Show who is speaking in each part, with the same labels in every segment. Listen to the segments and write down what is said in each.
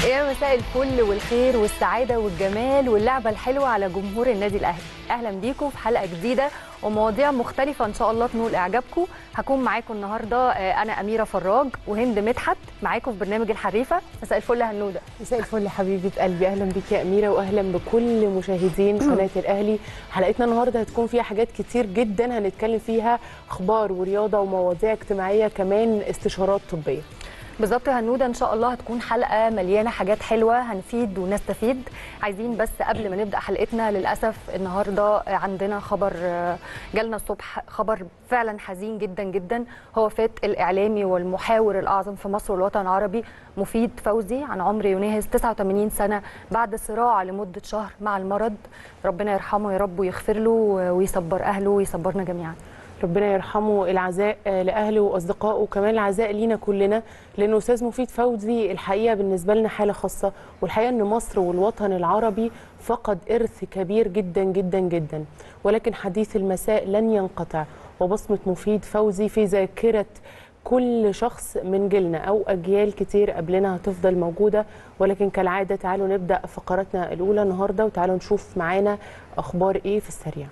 Speaker 1: يا مساء الفل والخير والسعادة والجمال واللعبة الحلوة على جمهور النادي الأهلي أهلا بيكم في حلقة جديدة ومواضيع مختلفة إن شاء الله تنول إعجابكم هكون معاكم النهاردة آه، أنا أميرة فراج وهند مدحت معاكم في برنامج الحريفة مساء الفل يا هنودة
Speaker 2: مساء الفل حبيبه قلبي اهلا بك يا اميره واهلا بكل مشاهدين قناه الاهلي حلقتنا النهارده هتكون فيها حاجات كتير جدا هنتكلم فيها اخبار ورياضه ومواضيع اجتماعيه كمان استشارات طبيه
Speaker 1: بالظبط يا هنودة إن شاء الله هتكون حلقة مليانة حاجات حلوة هنفيد ونستفيد عايزين بس قبل ما نبدأ حلقتنا للأسف النهاردة عندنا خبر آه، جالنا الصبح خبر فعلا حزين جدا جدا هو فات الإعلامي والمحاور الأعظم في مصر والوطن العربي مفيد فوزي عن عمر يناهز 89 سنة بعد صراع لمدة شهر مع المرض ربنا يرحمه يا رب ويغفر له ويصبر أهله ويصبرنا جميعا
Speaker 2: ربنا يرحمه العزاء آه، لاهله واصدقائه وكمان العزاء لينا كلنا لانه استاذ مفيد فوزي الحقيقه بالنسبه لنا حاله خاصه والحقيقه ان مصر والوطن العربي فقد ارث كبير جدا جدا جدا ولكن حديث المساء لن ينقطع وبصمه مفيد فوزي في ذاكره كل شخص من جيلنا او اجيال كتير قبلنا هتفضل موجوده ولكن كالعاده تعالوا نبدا فقراتنا الاولى النهارده وتعالوا نشوف معانا اخبار ايه في السريع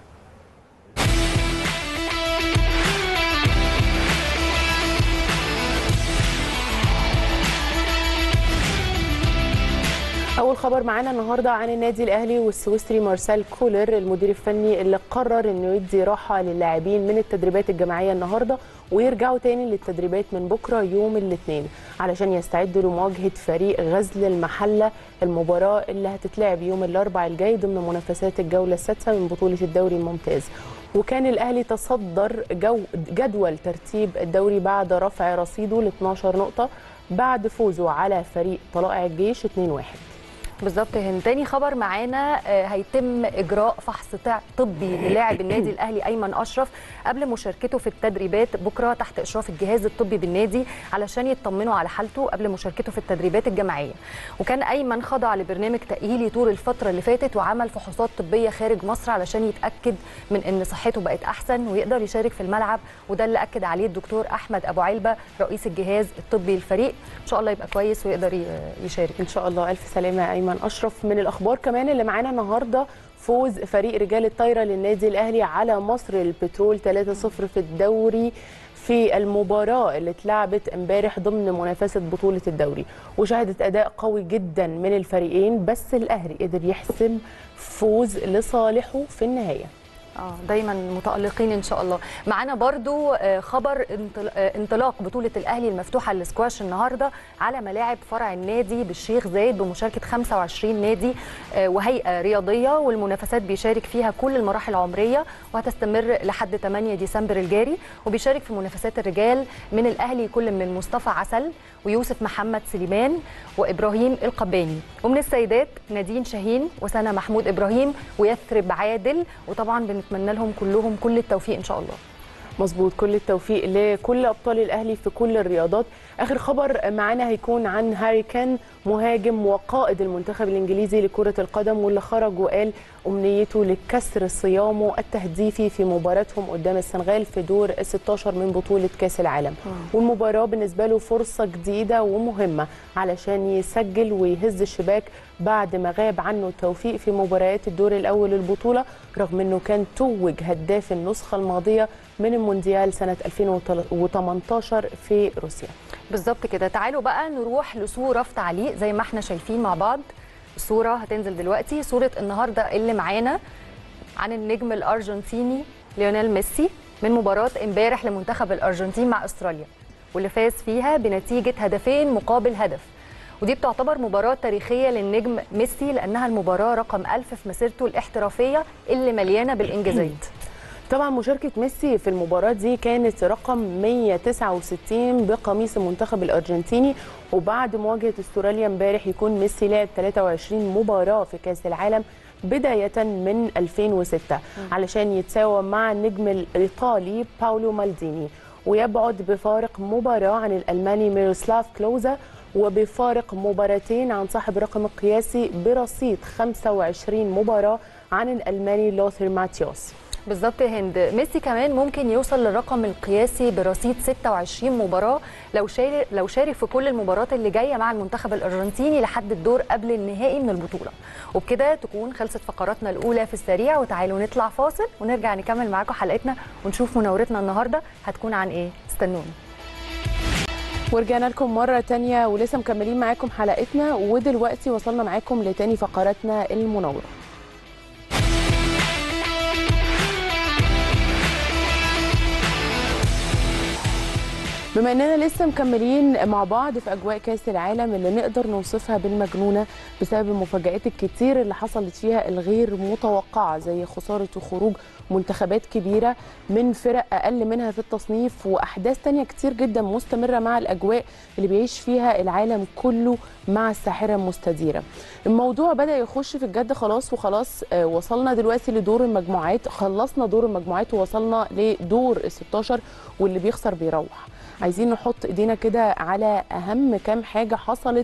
Speaker 2: اول خبر معانا النهارده عن النادي الاهلي والسويسري مارسيل كولر المدير الفني اللي قرر انه يدي راحه للاعبين من التدريبات الجماعيه النهارده ويرجعوا تاني للتدريبات من بكره يوم الاثنين علشان يستعدوا لمواجهه فريق غزل المحله المباراه اللي هتتلعب يوم الاربعاء الجاي ضمن منافسات الجوله السادسه من بطوله الدوري الممتاز وكان الاهلي تصدر جو جدول ترتيب الدوري بعد رفع رصيده ل 12 نقطه بعد فوزه على فريق طلائع الجيش 2-1
Speaker 1: بالظبط يا هند تاني خبر معانا آه، هيتم اجراء فحص تع- طبي للاعب النادي الاهلي ايمن اشرف قبل مشاركته في التدريبات بكره تحت اشراف الجهاز الطبي بالنادي علشان يطمنوا على حالته قبل مشاركته في التدريبات الجماعيه وكان ايمن خضع لبرنامج تاهيلي طول الفتره اللي فاتت وعمل فحوصات طبيه خارج مصر علشان يتاكد من ان صحته بقت احسن ويقدر يشارك في الملعب وده اللي اكد عليه الدكتور احمد ابو علبه رئيس الجهاز الطبي للفريق ان شاء الله يبقى كويس ويقدر ي- يشارك
Speaker 2: ان شاء الله الف سلامه يا ايمن اشرف من الاخبار كمان اللي معانا النهارده فوز فريق رجال الطايره للنادي الاهلي على مصر البترول 3-0 في الدوري في المباراة اللي اتلعبت امبارح ضمن منافسة بطولة الدوري وشهدت أداء قوي جدا من الفريقين بس الأهلي قدر يحسم فوز لصالحه في النهاية
Speaker 1: اه دايما متالقين ان شاء الله معانا برضو آه، خبر انطل- آه، انطلاق بطوله الاهلي المفتوحه للسكواش النهارده على ملاعب فرع النادي بالشيخ زايد بمشاركه 25 نادي آه، وهيئه رياضيه والمنافسات بيشارك فيها كل المراحل العمريه وهتستمر لحد 8 ديسمبر الجاري وبيشارك في منافسات الرجال من الاهلي كل من مصطفى عسل ويوسف محمد سليمان وابراهيم القباني ومن السيدات نادين شاهين وسنه محمود ابراهيم ويثرب عادل وطبعا بنتمنى لهم كلهم كل التوفيق ان شاء الله
Speaker 2: مظبوط كل التوفيق لكل ابطال الاهلي في كل الرياضات اخر خبر معانا هيكون عن هاري كان مهاجم وقائد المنتخب الانجليزي لكره القدم واللي خرج وقال امنيته لكسر صيامه التهديفي في مباراتهم قدام السنغال في دور ال 16 من بطوله كاس العالم والمباراه بالنسبه له فرصه جديده ومهمه علشان يسجل ويهز الشباك بعد ما غاب عنه التوفيق في مباريات الدور الاول للبطوله رغم انه كان توج هداف النسخه الماضيه من المونديال سنه 2018 في روسيا
Speaker 1: بالظبط كده تعالوا بقى نروح لصوره في تعليق زي ما احنا شايفين مع بعض الصوره هتنزل دلوقتي صوره النهارده اللي معانا عن النجم الارجنتيني ليونيل ميسي من مباراه امبارح لمنتخب الارجنتين مع استراليا واللي فاز فيها بنتيجه هدفين مقابل هدف ودي بتعتبر مباراة تاريخية للنجم ميسي لأنها المباراة رقم ألف في مسيرته الاحترافية اللي مليانة بالإنجازات
Speaker 2: طبعا مشاركة ميسي في المباراة دي كانت رقم 169 بقميص المنتخب الأرجنتيني وبعد مواجهة استراليا امبارح يكون ميسي لعب 23 مباراة في كأس العالم بداية من 2006 علشان يتساوى مع النجم الإيطالي باولو مالديني ويبعد بفارق مباراة عن الألماني ميروسلاف كلوزا وبفارق مباراتين عن صاحب الرقم القياسي برصيد 25 مباراة عن الألماني لوثر ماتيوس
Speaker 1: بالظبط يا هند ميسي كمان ممكن يوصل للرقم القياسي برصيد 26 مباراه لو شارك لو شارك في كل المباريات اللي جايه مع المنتخب الارجنتيني لحد الدور قبل النهائي من البطوله وبكده تكون خلصت فقراتنا الاولى في السريع وتعالوا نطلع فاصل ونرجع نكمل معاكم حلقتنا ونشوف مناورتنا النهارده هتكون عن ايه استنونا
Speaker 2: ورجعنا لكم مرة تانية ولسه مكملين معاكم حلقتنا ودلوقتي وصلنا معاكم لتاني فقراتنا المنورة بما اننا لسه مكملين مع بعض في اجواء كاس العالم اللي نقدر نوصفها بالمجنونه بسبب المفاجات الكتير اللي حصلت فيها الغير متوقعه زي خساره وخروج منتخبات كبيره من فرق اقل منها في التصنيف واحداث تانية كتير جدا مستمره مع الاجواء اللي بيعيش فيها العالم كله مع الساحره المستديره. الموضوع بدا يخش في الجد خلاص وخلاص آه، وصلنا دلوقتي لدور المجموعات خلصنا دور المجموعات ووصلنا لدور ال 16 واللي بيخسر بيروح. عايزين نحط ايدينا كده على اهم كام حاجه حصلت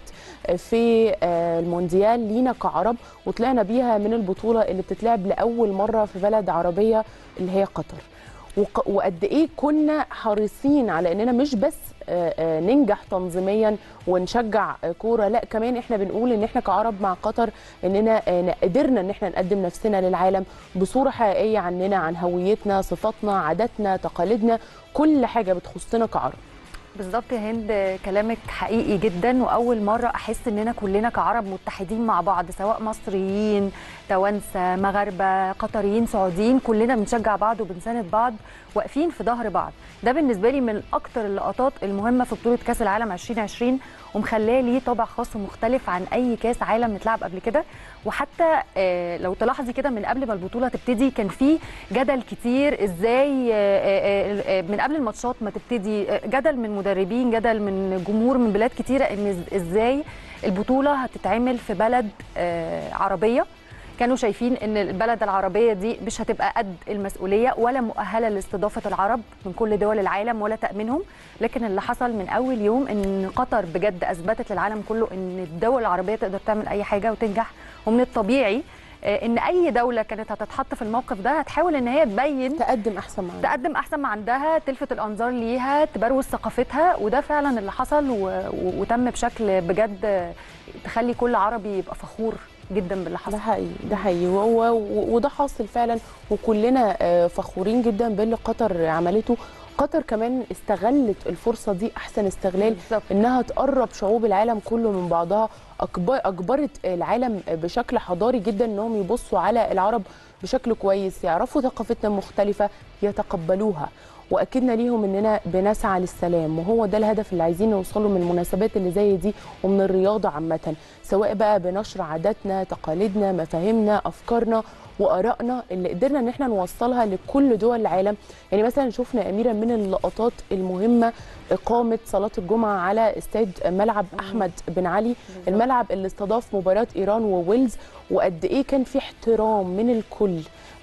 Speaker 2: في آه، المونديال لينا كعرب وطلعنا بيها من البطوله اللي بتتلعب لاول مره في بلد عربيه اللي هي قطر وق- وقد ايه كنا حريصين على اننا مش بس آه، آه، ننجح تنظيميا ونشجع آه، كوره لا كمان احنا بنقول ان احنا كعرب مع قطر اننا آه، قدرنا ان احنا نقدم نفسنا للعالم بصوره حقيقيه عننا عن هويتنا صفاتنا عاداتنا تقاليدنا كل حاجه بتخصنا كعرب
Speaker 1: بالظبط يا هند كلامك حقيقي جدا واول مره احس اننا كلنا كعرب متحدين مع بعض سواء مصريين توانسه مغاربه قطريين سعوديين كلنا بنشجع بعض وبنساند بعض واقفين في ظهر بعض ده بالنسبه لي من اكتر اللقطات المهمه في بطوله كاس العالم 2020 ومخلاه ليه طابع خاص ومختلف عن اي كاس عالم اتلعب قبل كده وحتى آه، لو تلاحظي كده من قبل ما البطوله تبتدي كان في جدل كتير ازاي آه، آه، آه، من قبل الماتشات ما تبتدي آه، جدل من مدربين جدل من جمهور من بلاد كتيره ان إز- ازاي البطوله هتتعمل في بلد آه، عربيه كانوا شايفين ان البلد العربيه دي مش هتبقى قد المسؤوليه ولا مؤهله لاستضافه العرب من كل دول العالم ولا تامينهم لكن اللي حصل من اول يوم ان قطر بجد اثبتت للعالم كله ان الدول العربيه تقدر تعمل اي حاجه وتنجح ومن الطبيعي آه، ان اي دوله كانت هتتحط في الموقف ده هتحاول ان هي تبين
Speaker 2: تقدم احسن معانا
Speaker 1: تقدم احسن ما عندها تلفت الانظار ليها تبروز ثقافتها وده فعلا اللي حصل و... و... وتم بشكل بجد آه، تخلي كل عربي يبقى فخور جدا باللي
Speaker 2: ده
Speaker 1: حصل
Speaker 2: حقيقي ده حقيقي وهو و- وده حاصل فعلا وكلنا آه، فخورين جدا باللي قطر عملته قطر كمان استغلت الفرصه دي احسن استغلال
Speaker 1: بالظبط.
Speaker 2: انها تقرب شعوب العالم كله من بعضها أكبر اجبرت العالم بشكل حضاري جدا انهم يبصوا على العرب بشكل كويس يعرفوا ثقافتنا المختلفه يتقبلوها واكدنا ليهم اننا بنسعى للسلام وهو ده الهدف اللي عايزين نوصله من المناسبات اللي زي دي ومن الرياضه عامه سواء بقى بنشر عاداتنا تقاليدنا مفاهيمنا افكارنا وارائنا اللي قدرنا ان احنا نوصلها لكل دول العالم يعني مثلا شفنا اميره من اللقطات المهمه اقامه صلاه الجمعه على استاد ملعب احمد بن علي الملعب اللي استضاف مباراه ايران وويلز وقد ايه كان في احترام من الكل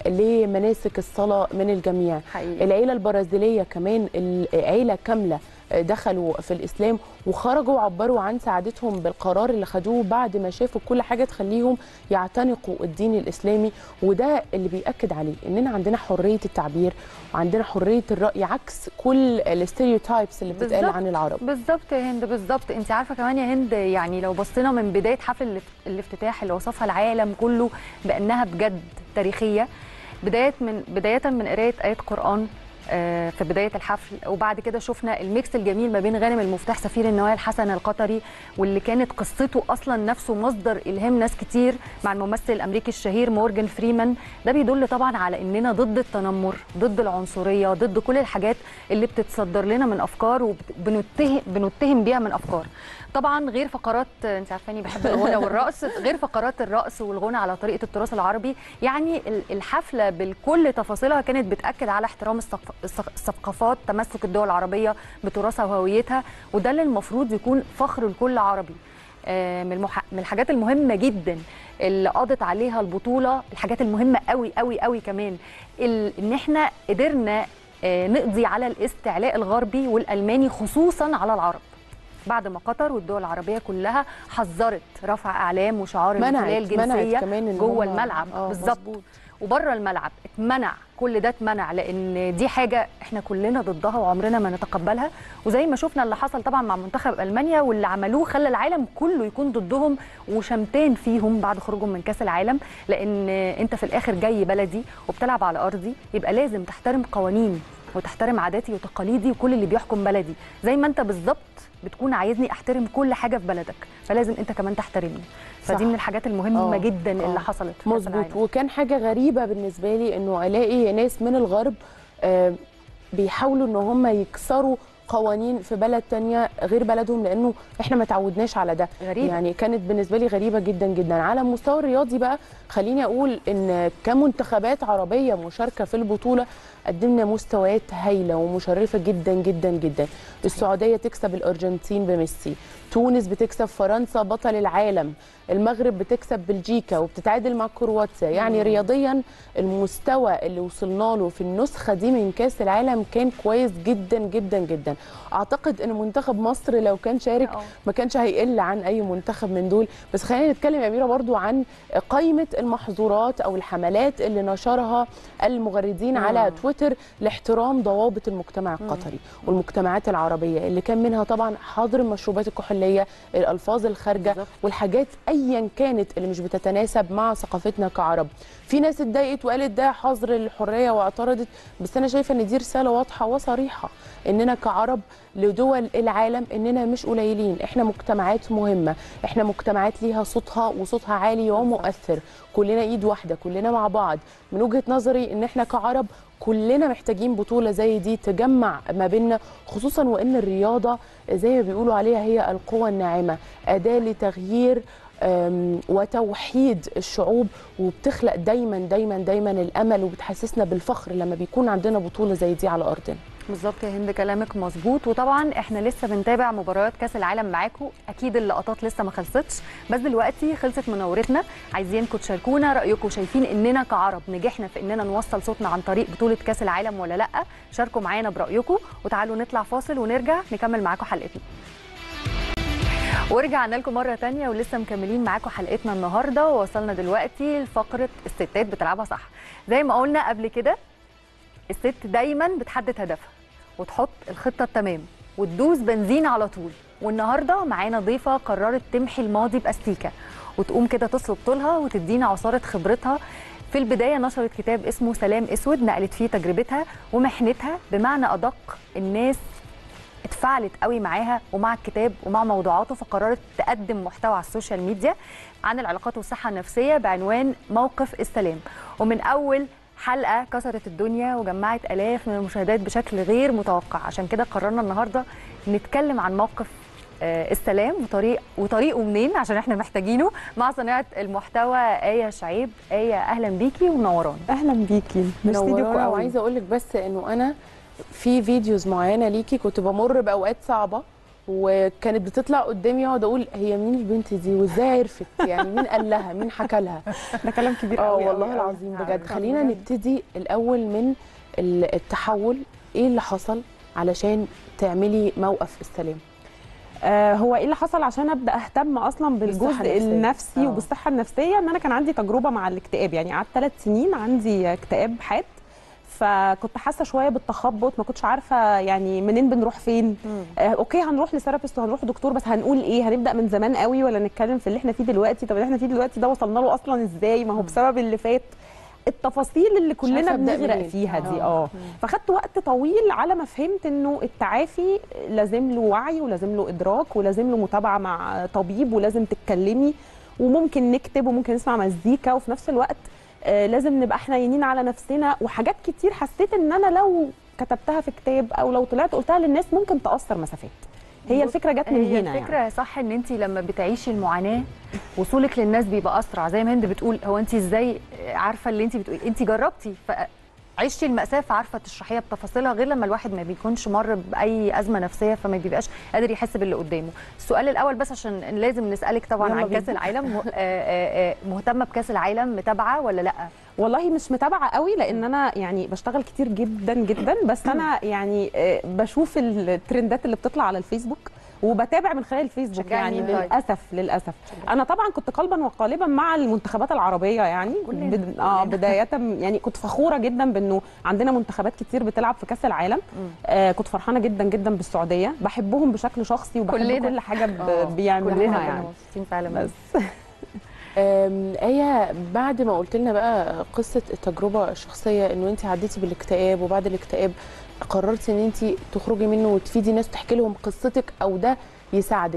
Speaker 2: لمناسك الصلاه من الجميع
Speaker 1: حقيقي.
Speaker 2: العيله البرازيليه كمان العيله كامله دخلوا في الاسلام وخرجوا وعبروا عن سعادتهم بالقرار اللي خدوه بعد ما شافوا كل حاجه تخليهم يعتنقوا الدين الاسلامي وده اللي بياكد عليه اننا عندنا حريه التعبير وعندنا حريه الراي عكس كل الستيريوتايبس اللي بتتقال
Speaker 1: بالظبط.
Speaker 2: عن العرب
Speaker 1: بالظبط يا هند بالظبط انت عارفه كمان يا هند يعني لو بصينا من بدايه حفل الاف- الافتتاح اللي وصفها العالم كله بانها بجد تاريخيه بدايه من بدايه من قرايه ايات قران آه، في بدايه الحفل وبعد كده شفنا الميكس الجميل ما بين غانم المفتاح سفير النوايا الحسن القطري واللي كانت قصته اصلا نفسه مصدر الهام ناس كتير مع الممثل الامريكي الشهير مورجان فريمان ده بيدل طبعا على اننا ضد التنمر ضد العنصريه ضد كل الحاجات اللي بتتصدر لنا من افكار وبنتهم بنتهم بيها من افكار طبعا غير فقرات انت عارفاني بحب الغنى والرقص غير فقرات الرقص والغنى على طريقه التراث العربي يعني ال- الحفله بكل تفاصيلها كانت بتاكد على احترام الثق- الثق- الثقافات تمسك الدول العربيه بتراثها وهويتها وده اللي المفروض يكون فخر لكل عربي آه، من المح... من الحاجات المهمه جدا اللي قضت عليها البطوله الحاجات المهمه قوي قوي قوي كمان ال... ان احنا قدرنا آه، نقضي على الاستعلاء الغربي والالماني خصوصا على العرب بعد ما قطر والدول العربيه كلها حذرت رفع اعلام وشعار
Speaker 2: منعت
Speaker 1: الانحلال
Speaker 2: منعت
Speaker 1: الجنسيه
Speaker 2: كمان إن
Speaker 1: جوه
Speaker 2: هم-
Speaker 1: الملعب
Speaker 2: آه،
Speaker 1: بالظبط
Speaker 2: مظبوط.
Speaker 1: وبره الملعب اتمنع كل ده اتمنع لان دي حاجه احنا كلنا ضدها وعمرنا ما نتقبلها وزي ما شفنا اللي حصل طبعا مع منتخب المانيا واللي عملوه خلى العالم كله يكون ضدهم وشمتان فيهم بعد خروجهم من كاس العالم لان انت في الاخر جاي بلدي وبتلعب على ارضي يبقى لازم تحترم قوانيني وتحترم عاداتي وتقاليدي وكل اللي بيحكم بلدي زي ما انت بالظبط بتكون عايزني احترم كل حاجه في بلدك فلازم انت كمان تحترمني فدي
Speaker 2: صح.
Speaker 1: من الحاجات المهمه
Speaker 2: آه،
Speaker 1: جدا
Speaker 2: آه.
Speaker 1: اللي حصلت في كأس
Speaker 2: مظبوط
Speaker 1: العالم.
Speaker 2: وكان حاجه غريبه بالنسبه لي انه الاقي ناس من الغرب آه، بيحاولوا ان هم يكسروا قوانين في بلد تانية غير بلدهم لانه احنا ما تعودناش على ده
Speaker 1: غريبة.
Speaker 2: يعني كانت بالنسبه لي غريبه جدا جدا على المستوى الرياضي بقى خليني اقول ان كمنتخبات عربيه مشاركه في البطوله قدمنا مستويات هايله ومشرفه جدا جدا جدا السعوديه تكسب الارجنتين بميسي تونس بتكسب فرنسا بطل العالم المغرب بتكسب بلجيكا وبتتعادل مع كرواتيا يعني رياضيا المستوى اللي وصلنا له في النسخه دي من كاس العالم كان كويس جدا جدا جدا اعتقد ان منتخب مصر لو كان شارك
Speaker 1: آه.
Speaker 2: ما كانش هيقل عن اي منتخب من دول بس خلينا نتكلم يا اميره برضو عن قائمه المحظورات او الحملات اللي نشرها المغردين
Speaker 1: مم.
Speaker 2: على تويتر لاحترام ضوابط المجتمع القطري والمجتمعات العربيه اللي كان منها طبعا حظر المشروبات الكحوليه الالفاظ الخارجه
Speaker 1: بالظبط.
Speaker 2: والحاجات ايا كانت اللي مش بتتناسب مع ثقافتنا كعرب في ناس اتضايقت وقالت ده حظر الحريه واعترضت بس انا شايفه ان دي رساله واضحه وصريحه اننا كعرب لدول العالم اننا مش قليلين احنا مجتمعات مهمه احنا مجتمعات ليها صوتها وصوتها عالي ومؤثر كلنا ايد واحده كلنا مع بعض من وجهه نظري ان احنا كعرب كلنا محتاجين بطوله زي دي تجمع ما بيننا خصوصا وان الرياضه زي ما بيقولوا عليها هي القوه الناعمه اداه لتغيير أم، وتوحيد الشعوب وبتخلق دايما دايما دايما الامل وبتحسسنا بالفخر لما بيكون عندنا بطوله زي دي على ارضنا
Speaker 1: بالظبط يا هند كلامك مظبوط وطبعا احنا لسه بنتابع مباريات كاس العالم معاكم اكيد اللقطات لسه ما خلصتش بس دلوقتي خلصت مناورتنا عايزينكم تشاركونا رايكم شايفين اننا كعرب نجحنا في اننا نوصل صوتنا عن طريق بطوله كاس العالم ولا لا شاركوا معانا برايكم وتعالوا نطلع فاصل ونرجع نكمل معاكم حلقتنا ورجعنا لكم مرة تانية ولسه مكملين معاكم حلقتنا النهاردة ووصلنا دلوقتي لفقرة الستات بتلعبها صح زي ما قلنا قبل كده الست دايما بتحدد هدفها وتحط الخطه التمام وتدوس بنزين على طول والنهارده معانا ضيفه قررت تمحي الماضي باستيكه وتقوم كده تصلب طولها وتدينا عصاره خبرتها في البدايه نشرت كتاب اسمه سلام اسود نقلت فيه تجربتها ومحنتها بمعنى ادق الناس اتفاعلت قوي معاها ومع الكتاب ومع موضوعاته فقررت تقدم محتوى على السوشيال ميديا عن العلاقات والصحه النفسيه بعنوان موقف السلام ومن اول حلقه كسرت الدنيا وجمعت الاف من المشاهدات بشكل غير متوقع عشان كده قررنا النهارده نتكلم عن موقف آه، السلام وطريق وطريقه منين عشان احنا محتاجينه مع صانعه المحتوى ايه شعيب ايه اهلا بيكي ومنورانا
Speaker 3: اهلا بيكي ميرسي ليكوا
Speaker 2: منورانا
Speaker 3: قوي
Speaker 2: وعايزه اقول لك بس انه انا في فيديوز معينه ليكي كنت بمر باوقات صعبه وكانت بتطلع قدامي اقعد اقول هي مين البنت دي وازاي عرفت يعني مين قال لها مين حكى لها
Speaker 3: ده كلام كبير
Speaker 2: اه
Speaker 3: قوي
Speaker 2: والله
Speaker 3: قوي
Speaker 2: العظيم
Speaker 3: قوي.
Speaker 2: بجد خلينا نبتدي الاول من ال- التحول ايه اللي حصل علشان تعملي موقف السلام
Speaker 3: آه هو ايه اللي حصل عشان ابدا اهتم اصلا
Speaker 2: بالصحة
Speaker 3: بالجزء
Speaker 2: النفسية.
Speaker 3: النفسي
Speaker 2: آه.
Speaker 3: وبالصحه النفسيه ان انا كان عندي تجربه مع الاكتئاب يعني قعدت ثلاث سنين عندي اكتئاب حاد فكنت حاسه شويه بالتخبط ما كنتش عارفه يعني منين بنروح فين آه اوكي هنروح لثيرابيست وهنروح دكتور بس هنقول ايه هنبدا من زمان قوي ولا نتكلم في اللي احنا فيه دلوقتي طب اللي احنا فيه دلوقتي ده وصلنا له اصلا ازاي ما هو بسبب اللي فات التفاصيل اللي كلنا
Speaker 2: عارفة أبدأ
Speaker 3: بنغرق
Speaker 2: منين.
Speaker 3: فيها دي
Speaker 2: آه.
Speaker 3: اه فخدت وقت طويل على ما فهمت انه التعافي لازم له وعي ولازم له ادراك ولازم له متابعه مع طبيب ولازم تتكلمي وممكن نكتب وممكن نسمع مزيكا وفي نفس الوقت آه، لازم نبقى حنينين على نفسنا وحاجات كتير حسيت ان انا لو كتبتها في كتاب او لو طلعت قلتها للناس ممكن تاثر مسافات هي الفكره جت من
Speaker 1: هي
Speaker 3: هنا
Speaker 1: الفكره
Speaker 3: يعني.
Speaker 1: صح ان انت لما بتعيشي المعاناه وصولك للناس بيبقى اسرع زي ما هند بتقول هو انت ازاي عارفه اللي انت بتقولي انت جربتي فعشتي المأساة فعارفه تشرحيها بتفاصيلها غير لما الواحد ما بيكونش مر باي ازمه نفسيه فما بيبقاش قادر يحس باللي قدامه السؤال الاول بس عشان لازم نسالك طبعا
Speaker 3: يلا
Speaker 1: عن كاس
Speaker 3: بينا.
Speaker 1: العالم م- آه، آه، آه، مهتمه بكاس العالم متابعه ولا لا
Speaker 3: والله مش متابعه قوي لان انا يعني بشتغل كتير جدا جدا بس انا يعني آه، بشوف الترندات اللي بتطلع على الفيسبوك وبتابع من خلال الفيسبوك
Speaker 1: شجعي
Speaker 3: يعني
Speaker 1: مين طيب؟
Speaker 3: للاسف للاسف انا طبعا كنت قلبا وقالبا مع المنتخبات العربيه يعني
Speaker 1: كلنا.
Speaker 3: بد... اه بدايه يعني كنت فخوره جدا بانه عندنا منتخبات كتير بتلعب في كاس العالم آه كنت فرحانه جدا جدا بالسعوديه بحبهم بشكل شخصي وبحب
Speaker 1: كلنا.
Speaker 3: كل حاجه ب...
Speaker 1: آه،
Speaker 3: بيعملوها
Speaker 1: كلنا كنا
Speaker 3: يعني
Speaker 1: مبسوطين فعلا
Speaker 3: بس
Speaker 2: أم، آية بعد ما قلت لنا بقى قصة التجربة الشخصية انه انت عديتي بالاكتئاب وبعد الاكتئاب قررتي ان انت تخرجي منه وتفيدي ناس وتحكي لهم قصتك او ده يساعدك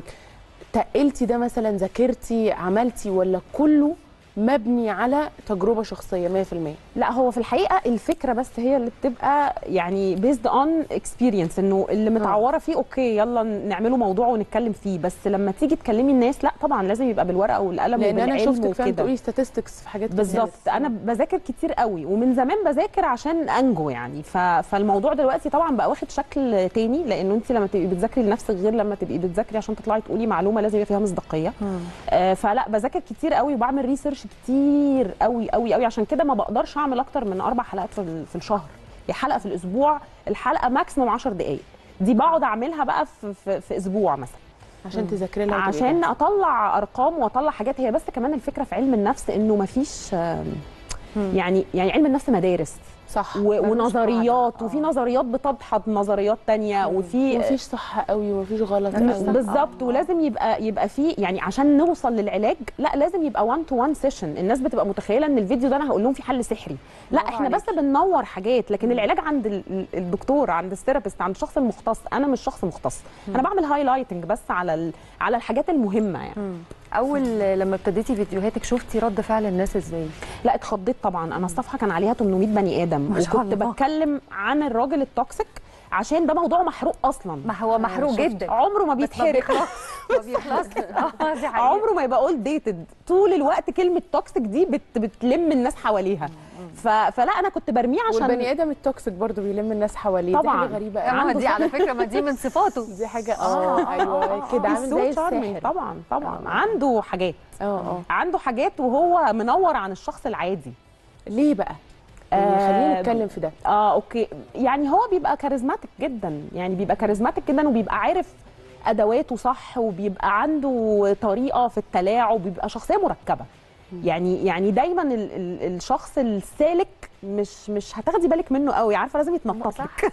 Speaker 2: تقلتي ده مثلا ذاكرتي عملتي ولا كله مبني على تجربة شخصية 100%
Speaker 3: لا هو في الحقيقه الفكره بس هي اللي بتبقى يعني بيزد اون اكسبيرينس انه اللي متعوره فيه اوكي يلا نعمله موضوع ونتكلم فيه بس لما تيجي تكلمي الناس لا طبعا لازم يبقى بالورقه والقلم
Speaker 2: لان انا
Speaker 3: وبالعلم
Speaker 2: شفتك فعلا
Speaker 3: وكده.
Speaker 2: تقولي statistics في حاجات كتير.
Speaker 3: بالظبط انا بذاكر كتير قوي ومن زمان بذاكر عشان انجو يعني ف... فالموضوع دلوقتي طبعا بقى واخد شكل تاني لانه انت لما تبقي بتذاكري لنفسك غير لما تبقي بتذاكري عشان تطلعي تقولي معلومه لازم يبقى فيها مصداقيه آه فلا بذاكر كتير قوي وبعمل ريسيرش كتير قوي قوي قوي عشان كده ما بقدرش اعمل اكتر من اربع حلقات في, ال- في الشهر هي حلقه في الاسبوع الحلقه ماكسيموم 10 دقائق دي بقعد اعملها بقى في, في, في اسبوع مثلا
Speaker 2: عشان تذاكري لها وتبقي
Speaker 3: عشان اطلع ارقام واطلع حاجات هي بس كمان الفكره في علم النفس انه مفيش آم، يعني يعني علم النفس مدارس
Speaker 2: صح
Speaker 3: و- ونظريات وفي نظريات بتدحض نظريات تانية وفي
Speaker 2: مفيش صح قوي ومفيش غلط
Speaker 3: م-
Speaker 2: قوي
Speaker 3: بالظبط ولازم يبقى يبقى في يعني عشان نوصل للعلاج لا لازم يبقى 1 تو 1 سيشن الناس بتبقى متخيله ان الفيديو ده انا هقول لهم في حل سحري لا
Speaker 1: برافو
Speaker 3: احنا بس بننور حاجات لكن العلاج عند ال- ال- الدكتور عند الثيرابيست عند الشخص المختص انا مش شخص مختص انا بعمل هايلايتنج بس على ال- على الحاجات المهمه يعني
Speaker 1: اول لما ابتديتي فيديوهاتك شفتي رد فعل الناس ازاي
Speaker 3: لا اتخضيت طبعا انا الصفحه كان عليها 800 بني ادم
Speaker 1: ما شاء
Speaker 3: وكنت
Speaker 1: الله.
Speaker 3: بتكلم عن الراجل التوكسيك عشان ده موضوع محروق اصلا
Speaker 1: ما هو محروق
Speaker 3: شفت؟
Speaker 1: جدا
Speaker 3: عمره ما
Speaker 1: بس ما
Speaker 3: بيتحرق
Speaker 1: بيخلص ما بيخلص اه دي حقيقة.
Speaker 3: عمره ما يبقى اولد ديتد طول الوقت كلمه توكسيك دي بت بتلم الناس حواليها ف... فلا انا كنت برميه عشان
Speaker 2: والبني ادم التوكسيك برضه بيلم الناس حواليه
Speaker 3: طبعاً.
Speaker 2: دي حاجه غريبه
Speaker 1: يا
Speaker 2: قوي
Speaker 1: ماما
Speaker 3: عنده
Speaker 1: دي على فكره ما دي من صفاته
Speaker 2: دي حاجه اه ايوه كده عامل زي
Speaker 3: so charming.
Speaker 2: الساحر
Speaker 3: طبعا طبعا عنده حاجات
Speaker 2: اه اه
Speaker 3: عنده حاجات وهو منور عن الشخص العادي
Speaker 2: ليه بقى؟ يعني
Speaker 3: آه،
Speaker 2: خلينا نتكلم في ده
Speaker 3: اه اوكي يعني هو بيبقى كاريزماتيك جدا يعني بيبقى كاريزماتيك جدا وبيبقى عارف ادواته صح وبيبقى عنده طريقه في التلاعب بيبقى شخصيه مركبه يعني يعني دايما ال ال الشخص السالك مش مش هتاخدي بالك منه قوي عارفه لازم يتنطط لك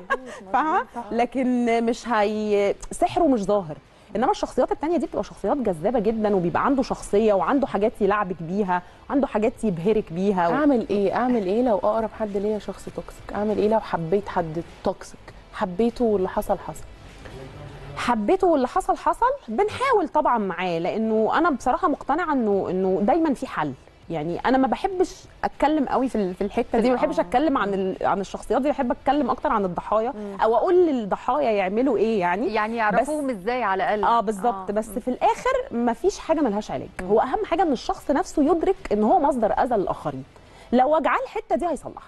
Speaker 3: فاهمه لكن مش هي سحره مش ظاهر انما الشخصيات التانية دي بتبقى شخصيات جذابه جدا وبيبقى عنده شخصيه وعنده حاجات يلعبك بيها وعنده حاجات يبهرك بيها و...
Speaker 2: اعمل ايه؟ اعمل ايه لو اقرب حد ليا شخص توكسيك؟ اعمل ايه لو حبيت حد توكسيك؟ حبيته واللي حصل حصل
Speaker 3: حبيته واللي حصل حصل بنحاول طبعا معاه لانه انا بصراحه مقتنعه انه انه دايما في حل يعني انا ما بحبش اتكلم قوي في ال- في الحته دي ما بحبش اتكلم عن ال- عن الشخصيات دي بحب اتكلم اكتر عن الضحايا او اقول للضحايا يعملوا ايه يعني
Speaker 1: يعني يعرفوهم ازاي على الاقل
Speaker 3: اه بالظبط بس في الاخر ما فيش حاجه ملهاش علاج هو اهم حاجه ان الشخص نفسه يدرك ان هو مصدر اذى للاخرين لو وجعاه الحته دي هيصلحها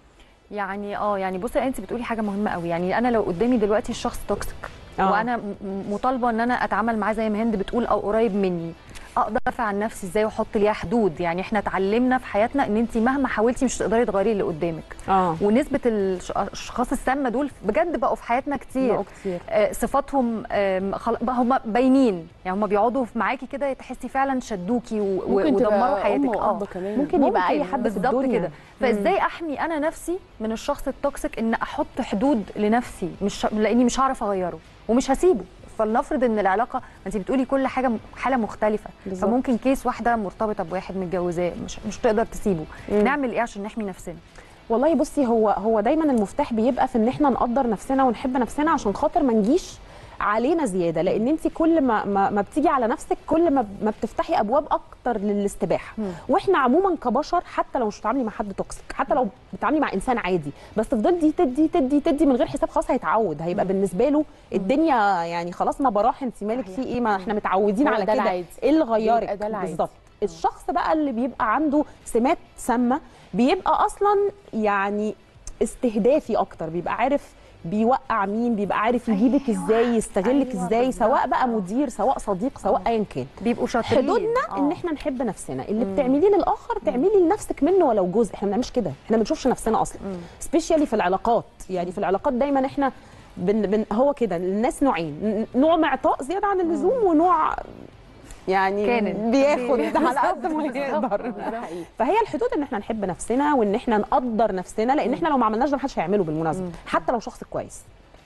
Speaker 1: يعني اه يعني بصي انت بتقولي حاجه مهمه قوي يعني انا لو قدامي دلوقتي الشخص توكسيك
Speaker 3: آه.
Speaker 1: وانا م- م- مطالبه ان انا اتعامل معاه زي ما هند بتقول او قريب مني اقدر ادافع عن نفسي ازاي واحط ليها حدود يعني احنا اتعلمنا في حياتنا ان انت مهما حاولتي مش تقدري تغيري اللي قدامك
Speaker 3: اه
Speaker 1: ونسبه الش- الاشخاص السامه دول بجد بقوا في حياتنا كتير
Speaker 3: بقوا كتير.
Speaker 1: آه، صفاتهم آم، خل- بقى هم باينين يعني هم بيقعدوا معاكي كده تحسي فعلا شدوكي و- و-
Speaker 2: ممكن
Speaker 1: ودمروا
Speaker 2: تبقى
Speaker 1: حياتك
Speaker 2: ام واب كمان
Speaker 3: ممكن يبقى اي حد في
Speaker 1: بالظبط
Speaker 3: الدنيا
Speaker 1: كده فازاي احمي انا نفسي من الشخص التوكسيك ان احط حدود لنفسي مش لاني مش هعرف اغيره ومش هسيبه فلنفرض ان العلاقه انت بتقولي كل حاجه م- حاله مختلفه
Speaker 3: بالظبط.
Speaker 1: فممكن كيس واحده مرتبطه بواحد متجوزاه مش مش تقدر تسيبه نعمل ايه عشان نحمي نفسنا
Speaker 3: والله بصي هو هو دايما المفتاح بيبقى في ان احنا نقدر نفسنا ونحب نفسنا عشان خاطر ما نجيش علينا زياده لان انت كل ما ما, ما بتيجي على نفسك كل ما ما بتفتحي ابواب اكتر للاستباحه واحنا عموما كبشر حتى لو مش بتتعاملي مع حد توكسيك حتى لو بتتعاملي مع انسان عادي بس تفضلي تدي تدي تدي من غير حساب خلاص هيتعود هيبقى بالنسبه له الدنيا يعني خلاص ما براح انت مالك في ايه ما احنا متعودين
Speaker 2: هو
Speaker 3: على
Speaker 2: ده
Speaker 3: كده
Speaker 2: العادي.
Speaker 3: ايه اللي
Speaker 2: بيبقى
Speaker 3: غيرك
Speaker 2: ده العادي.
Speaker 3: بالظبط الشخص بقى اللي بيبقى عنده سمات سامه بيبقى اصلا يعني استهدافي اكتر بيبقى عارف بيوقع مين بيبقى عارف يجيبك
Speaker 1: أيوة.
Speaker 3: ازاي يستغلك
Speaker 1: أيوة
Speaker 3: ازاي
Speaker 1: بالظبط.
Speaker 3: سواء بقى مدير سواء صديق سواء ايا كان
Speaker 1: بيبقوا شاطرين
Speaker 3: حدودنا
Speaker 1: آه.
Speaker 3: ان احنا نحب نفسنا اللي بتعمليه للاخر تعملي لنفسك منه ولو جزء احنا ما بنعملش كده احنا ما بنشوفش نفسنا اصلا سبيشالي في العلاقات يعني في العلاقات دايما احنا بن بن هو كده الناس نوعين ن- نوع معطاء زياده عن اللزوم ونوع يعني
Speaker 1: كانت.
Speaker 3: بياخد على قد ما
Speaker 1: بالظبط.
Speaker 3: يقدر
Speaker 2: ده حقيقي.
Speaker 3: فهي الحدود ان احنا نحب نفسنا وان احنا نقدر نفسنا لان احنا لو ما عملناش ده محدش هيعمله بالمناسبه حتى لو شخص كويس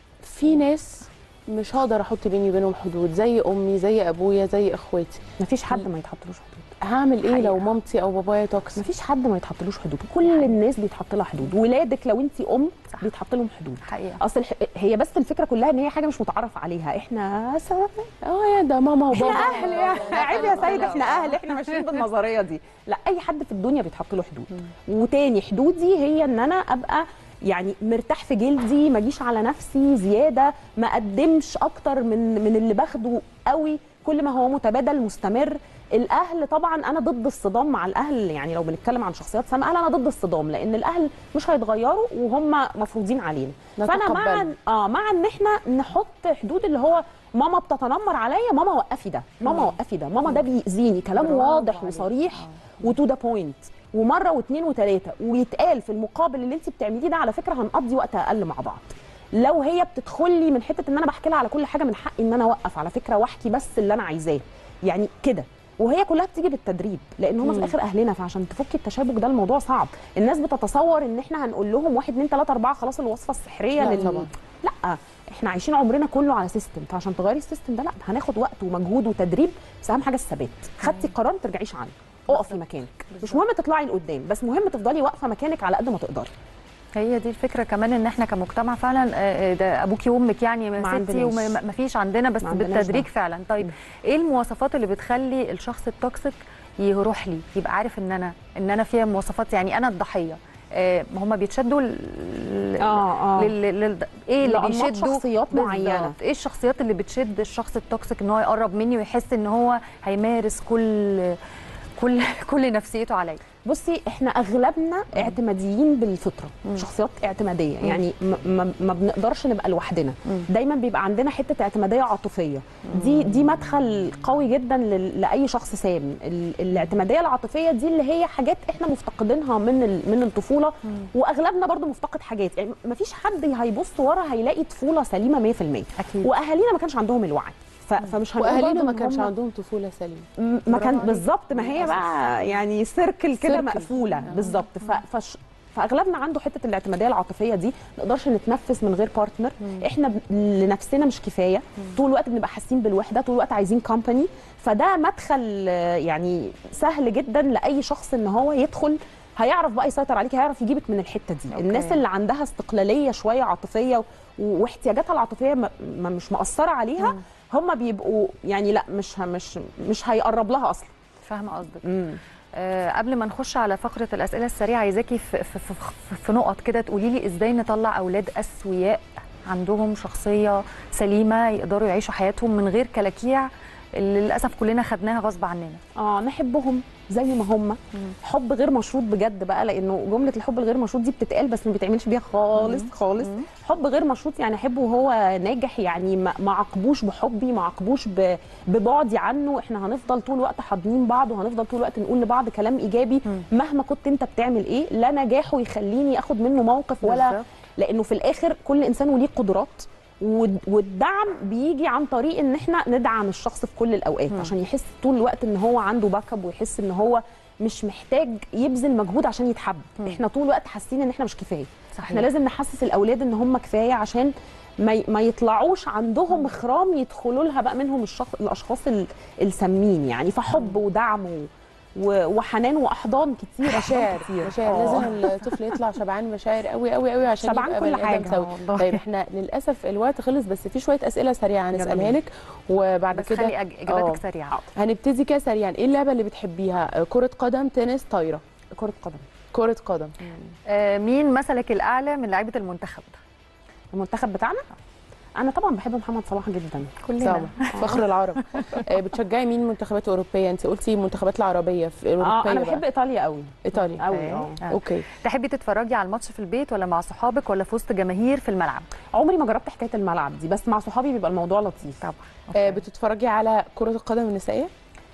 Speaker 2: في ناس مش هقدر احط بيني وبينهم حدود زي امي زي ابويا زي اخواتي
Speaker 3: مفيش حد ما يتحطلوش حدود
Speaker 2: هعمل ايه لو
Speaker 1: حقيقة.
Speaker 2: مامتي او بابايا توكسيك
Speaker 3: مفيش حد ما يتحطلوش حدود كل الناس بيتحط لها حدود ولادك لو انت ام
Speaker 1: صح.
Speaker 3: بيتحط لهم حدود
Speaker 1: حقيقه
Speaker 3: اصل الح- هي بس الفكره كلها ان هي حاجه مش متعرف عليها احنا سوا
Speaker 2: اه يا ده ماما
Speaker 3: احنا
Speaker 2: وبابا
Speaker 3: اهل يا عيب يا سيد احنا اهل احنا ماشيين بالنظريه دي لا اي حد في الدنيا بيتحط له حدود وتاني حدودي هي ان انا ابقى يعني مرتاح في جلدي ما اجيش على نفسي زياده ما اقدمش اكتر من من اللي باخده قوي كل ما هو متبادل مستمر الاهل طبعا انا ضد الصدام مع الاهل يعني لو بنتكلم عن شخصيات سامه اهل انا ضد الصدام لان الاهل مش هيتغيروا وهم مفروضين علينا فانا مع
Speaker 2: نتقبلهم.
Speaker 3: اه مع ان احنا نحط حدود اللي هو ماما بتتنمر عليا ماما وقفي ده ماما وقفي ده ماما ده بيأذيني كلام
Speaker 1: برافو
Speaker 3: واضح
Speaker 1: عليك.
Speaker 3: وصريح وتو ذا بوينت ومره واثنين وثلاثه ويتقال في المقابل اللي انت بتعمليه ده على فكره هنقضي وقت اقل مع بعض لو هي بتدخل لي من حته ان انا بحكي لها على كل حاجه من حقي ان انا اوقف على فكره واحكي بس اللي انا عايزاه يعني كده وهي كلها بتيجي بالتدريب لان هم في الاخر اهلنا فعشان تفكي التشابك ده الموضوع صعب الناس بتتصور ان احنا هنقول لهم واحد اتنين تلاته اربعه خلاص الوصفه السحريه
Speaker 2: لا
Speaker 3: لل...
Speaker 2: طبعا.
Speaker 3: لا احنا عايشين عمرنا كله على سيستم فعشان تغيري السيستم ده لا هناخد وقت ومجهود وتدريب بس اهم حاجه الثبات خدتي قرار ما ترجعيش عنه اقفي مكانك مش مهم تطلعي لقدام بس مهم تفضلي واقفه مكانك على قد ما تقدري
Speaker 1: هي دي الفكره كمان ان احنا كمجتمع فعلا آه، آه، ده ابوكي وامك يعني
Speaker 3: ما
Speaker 1: ستي
Speaker 3: عندناش.
Speaker 1: وما فيش عندنا بس
Speaker 3: ما عندناش
Speaker 1: بالتدريج
Speaker 3: ده.
Speaker 1: فعلا طيب ايه المواصفات اللي بتخلي الشخص التوكسيك يروح لي يبقى عارف ان انا ان انا فيها مواصفات يعني انا الضحيه آه، هم بيتشدوا ل...
Speaker 3: اه اه
Speaker 1: لل... لل... ايه اللي
Speaker 3: لأنماط
Speaker 1: بيشدوا
Speaker 3: شخصيات
Speaker 1: بالظبط.
Speaker 3: معينة.
Speaker 1: ايه الشخصيات اللي بتشد الشخص التوكسيك ان هو يقرب مني ويحس ان هو هيمارس كل كل كل نفسيته عليا
Speaker 3: بصي احنا اغلبنا اعتماديين بالفطره شخصيات اعتماديه يعني ما, ما, ما بنقدرش نبقى لوحدنا دايما بيبقى عندنا حته اعتماديه عاطفيه دي دي مدخل قوي جدا لل- لاي شخص سام ال- الاعتماديه العاطفيه دي اللي هي حاجات احنا مفتقدينها من ال- من الطفوله واغلبنا برضو مفتقد حاجات يعني ما فيش حد هيبص ورا هيلاقي طفوله سليمه 100%
Speaker 1: اكيد
Speaker 3: واهالينا ما كانش عندهم الوعي ف- فمش هنقول
Speaker 2: واهالينا
Speaker 3: برضو
Speaker 2: ما
Speaker 3: إن
Speaker 2: كانش
Speaker 3: هم-
Speaker 2: عندهم طفوله سليمه
Speaker 3: م- ما كان
Speaker 1: عليك.
Speaker 3: بالظبط ما هي بقى يعني سيركل كده
Speaker 2: سيركل.
Speaker 3: مقفوله بالظبط ف- فش فاغلبنا عنده حته الاعتماديه العاطفيه دي ما نقدرش نتنفس من غير بارتنر احنا ب... لنفسنا مش كفايه طول الوقت بنبقى حاسين بالوحده طول الوقت عايزين كومباني فده مدخل آه، يعني سهل جدا لاي شخص ان هو يدخل هيعرف بقى يسيطر عليك هيعرف يجيبك من الحته دي
Speaker 1: أوكي.
Speaker 3: الناس اللي عندها استقلاليه شويه عاطفيه و... واحتياجاتها العاطفيه ما... ما مش مأثره عليها هم بيبقوا يعني لا مش ه... مش مش هيقرب لها اصلا
Speaker 1: فاهمه قصدك آه، قبل ما نخش على فقره الاسئله السريعه عايزاكي في, في, في, في, في نقط كده تقولي لي ازاي نطلع اولاد اسوياء عندهم شخصيه سليمه يقدروا يعيشوا حياتهم من غير كلاكيع اللي للاسف كلنا خدناها غصب عننا
Speaker 3: اه نحبهم زي ما هم حب غير مشروط بجد بقى لانه جمله الحب الغير مشروط دي بتتقال بس ما بيتعملش بيها خالص خالص حب غير مشروط يعني احبه وهو ناجح يعني ما ما عاقبوش بحبي ما عاقبوش ب- ببعدي عنه احنا هنفضل طول الوقت حاضنين بعض وهنفضل طول الوقت نقول لبعض كلام ايجابي مهما كنت انت بتعمل ايه لا نجاحه يخليني اخد منه موقف ولا
Speaker 1: بالظبط.
Speaker 3: لانه في الاخر كل انسان وليه قدرات والد- والدعم بيجي عن طريق ان احنا ندعم الشخص في كل الاوقات عشان يحس طول الوقت ان هو عنده باك اب ويحس ان هو مش محتاج يبذل مجهود عشان يتحب احنا طول الوقت حاسين ان احنا مش كفايه
Speaker 1: صحيح.
Speaker 3: احنا لازم نحسس الاولاد ان هم كفايه عشان ما ي- ما يطلعوش عندهم خرام يدخلوا لها بقى منهم الشخص الاشخاص ال- السامين يعني فحب ودعم و- و- وحنان واحضان كتير
Speaker 2: مشاعر
Speaker 3: كتير
Speaker 2: مشاعر
Speaker 3: آه.
Speaker 2: لازم الطفل يطلع شبعان مشاعر قوي قوي قوي عشان
Speaker 3: شبعان
Speaker 2: يبقى
Speaker 3: كل
Speaker 2: بني آدم
Speaker 3: حاجة.
Speaker 2: سوي.
Speaker 1: والله.
Speaker 2: طيب احنا للاسف الوقت خلص بس في شويه اسئله سريعه هنسالها
Speaker 3: بينا.
Speaker 2: لك وبعد
Speaker 1: بس
Speaker 2: كده
Speaker 1: خلي أج- اجاباتك
Speaker 2: آه.
Speaker 1: سريعه
Speaker 2: هنبتدي كده سريعا ايه اللعبه اللي بتحبيها كره قدم تنس طايره
Speaker 3: كره قدم
Speaker 2: كره قدم
Speaker 1: آه، مين مثلك الاعلى من لعيبه المنتخب
Speaker 3: المنتخب بتاعنا انا طبعا بحب محمد صلاح جدا
Speaker 1: كلنا
Speaker 2: طبعا فخر العرب آه، بتشجعي مين منتخبات اوروبيه انت قلتي المنتخبات العربيه في
Speaker 3: اه
Speaker 2: اوروبيه
Speaker 3: انا
Speaker 2: بقى.
Speaker 3: بحب ايطاليا قوي
Speaker 2: ايطاليا
Speaker 3: قوي اه
Speaker 1: آه.
Speaker 2: اوكي
Speaker 1: تحبي تتفرجي على الماتش في البيت ولا مع صحابك ولا في وسط جماهير في الملعب
Speaker 3: عمري ما جربت حكايه الملعب دي بس مع صحابي بيبقى الموضوع لطيف
Speaker 1: طبعا
Speaker 2: آه، بتتفرجي على كره القدم النسائيه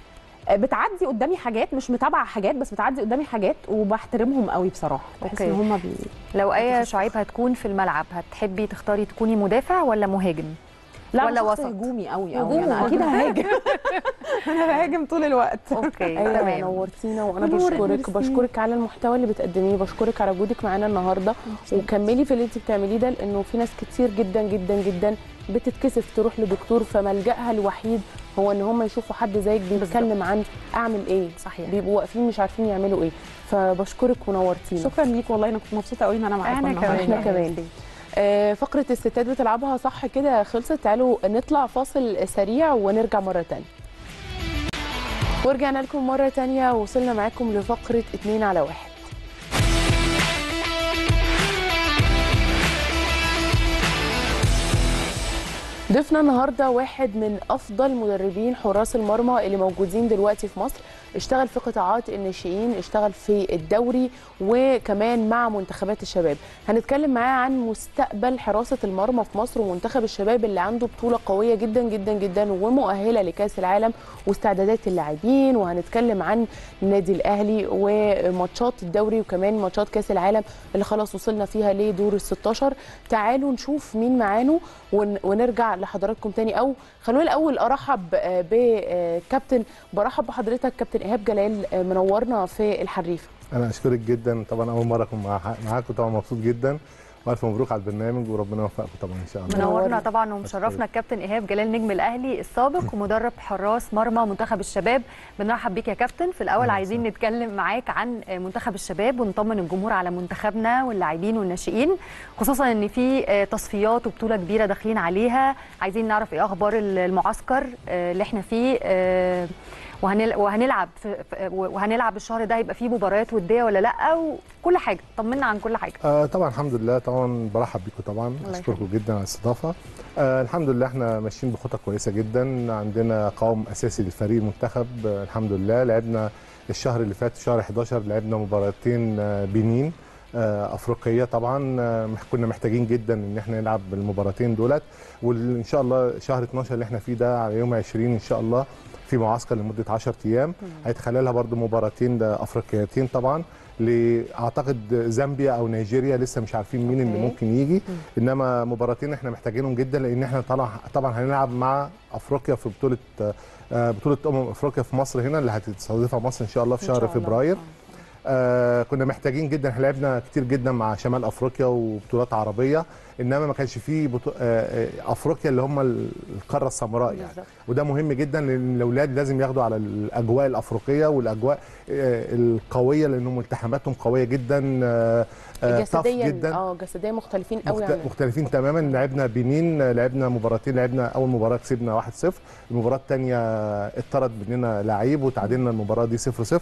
Speaker 3: آه، بتعدي قدامي حاجات مش متابعه حاجات بس بتعدي قدامي حاجات وبحترمهم قوي بصراحه بحس
Speaker 1: أوكي.
Speaker 3: ان هم بي...
Speaker 1: لو ايه شعيب هتكون في الملعب هتحبي تختاري تكوني مدافع ولا مهاجم
Speaker 3: لا
Speaker 1: ولا
Speaker 3: ولا وسط
Speaker 1: وسط؟
Speaker 3: هجومي قوي قوي
Speaker 1: هجوم.
Speaker 3: انا اكيد ههاجم انا بهاجم طول الوقت
Speaker 1: اوكي
Speaker 2: ايوه
Speaker 1: تمام
Speaker 2: نورتينا وانا
Speaker 3: نورك،
Speaker 2: بشكرك
Speaker 3: ميرسي.
Speaker 2: بشكرك على المحتوى اللي بتقدميه بشكرك على وجودك معانا النهارده وكملي في اللي انت بتعمليه ده لانه في ناس كتير جدا جدا جدا بتتكسف تروح لدكتور فملجأها الوحيد هو ان هم يشوفوا حد زيك بيتكلم عن اعمل ايه
Speaker 1: صحيح.
Speaker 2: بيبقوا واقفين مش عارفين يعملوا ايه فبشكرك ونورتينا
Speaker 3: شكرا ليك والله انا كنت مبسوطه قوي ان انا معاكم
Speaker 1: انا
Speaker 3: النهاردة.
Speaker 1: كمان
Speaker 2: إحنا كمان. آه، فقرة الستات بتلعبها صح كده خلصت تعالوا نطلع فاصل سريع ونرجع مرة تانية ورجعنا لكم مرة تانية وصلنا معاكم لفقرة اتنين على واحد ضيفنا النهارده واحد من افضل مدربين حراس المرمى اللي موجودين دلوقتي في مصر اشتغل في قطاعات الناشئين اشتغل في الدوري وكمان مع منتخبات الشباب هنتكلم معاه عن مستقبل حراسه المرمى في مصر ومنتخب الشباب اللي عنده بطوله قويه جدا جدا جدا ومؤهله لكاس العالم واستعدادات اللاعبين وهنتكلم عن النادي الاهلي وماتشات الدوري وكمان ماتشات كاس العالم اللي خلاص وصلنا فيها لدور ال 16 تعالوا نشوف مين معانا ون- ونرجع لحضراتكم تاني او خلونا الاول ارحب آه، بكابتن برحب بحضرتك كابتن ايهاب جلال آه، منورنا في الحريفه
Speaker 4: انا اشكرك جدا طبعا اول مره اكون مع معاكم طبعا مبسوط جدا والف مبروك على البرنامج وربنا يوفقكم طبعا ان شاء الله
Speaker 1: منورنا
Speaker 2: منورنا.
Speaker 1: طبعا ومشرفنا الكابتن ايهاب جلال نجم الاهلي السابق ومدرب حراس مرمى منتخب الشباب بنرحب بيك يا كابتن في الاول
Speaker 4: أهلا
Speaker 1: عايزين
Speaker 4: وسهلا.
Speaker 1: نتكلم معاك عن منتخب الشباب ونطمن الجمهور على منتخبنا واللاعبين والناشئين خصوصا ان في تصفيات وبطوله كبيره داخلين عليها عايزين نعرف ايه اخبار المعسكر اللي احنا فيه آه، وهنل- وهنلعب في في- وهنلعب الشهر ده هيبقى فيه مباريات وديه ولا لا وكل حاجه طمنا عن كل حاجه
Speaker 4: آه طبعا الحمد لله طبعا برحب بيكم طبعا
Speaker 1: الله
Speaker 4: اشكركم جدا على الاستضافه آه الحمد لله احنا ماشيين بخطه كويسه جدا عندنا قوام اساسي للفريق المنتخب آه الحمد لله لعبنا الشهر اللي فات شهر 11 لعبنا مباراتين آه بنين آه افريقيه طبعا آه مح- كنا محتاجين جدا ان احنا نلعب المباراتين دولت وان شاء الله شهر 12 اللي احنا فيه ده على يوم 20 ان شاء الله في معسكر لمده 10 ايام هيتخللها برضو مباراتين ده افريقيتين طبعا لاعتقد زامبيا او نيجيريا لسه مش عارفين مين اللي
Speaker 1: أوكي.
Speaker 4: ممكن يجي انما مباراتين احنا محتاجينهم جدا لان احنا طبعا طبعا هنلعب مع افريقيا في بطوله آه، بطوله امم افريقيا في مصر هنا اللي هتستضيفها مصر ان شاء الله في
Speaker 1: إن شاء
Speaker 4: شهر
Speaker 1: الله.
Speaker 4: فبراير آه كنا محتاجين جدا احنا لعبنا كتير جدا مع شمال افريقيا وبطولات عربيه انما ما كانش فيه بطو... آه آه، افريقيا اللي هم ال- القاره السمراء يعني
Speaker 1: بالظبط.
Speaker 4: وده مهم جدا لان الاولاد لازم ياخدوا على الاجواء الافريقيه والاجواء آه القويه لانهم التحاماتهم قويه جدا آه آه tough
Speaker 2: جسديا
Speaker 4: جدا
Speaker 2: اه جسديا مختلفين قوي
Speaker 4: مخت...
Speaker 2: عن
Speaker 4: مختلفين تماما لعبنا بنين لعبنا مباراتين لعبنا اول مباراه كسبنا 1-0 المباراه الثانيه اتطرد مننا لعيب وتعادلنا المباراه دي 0-0 آه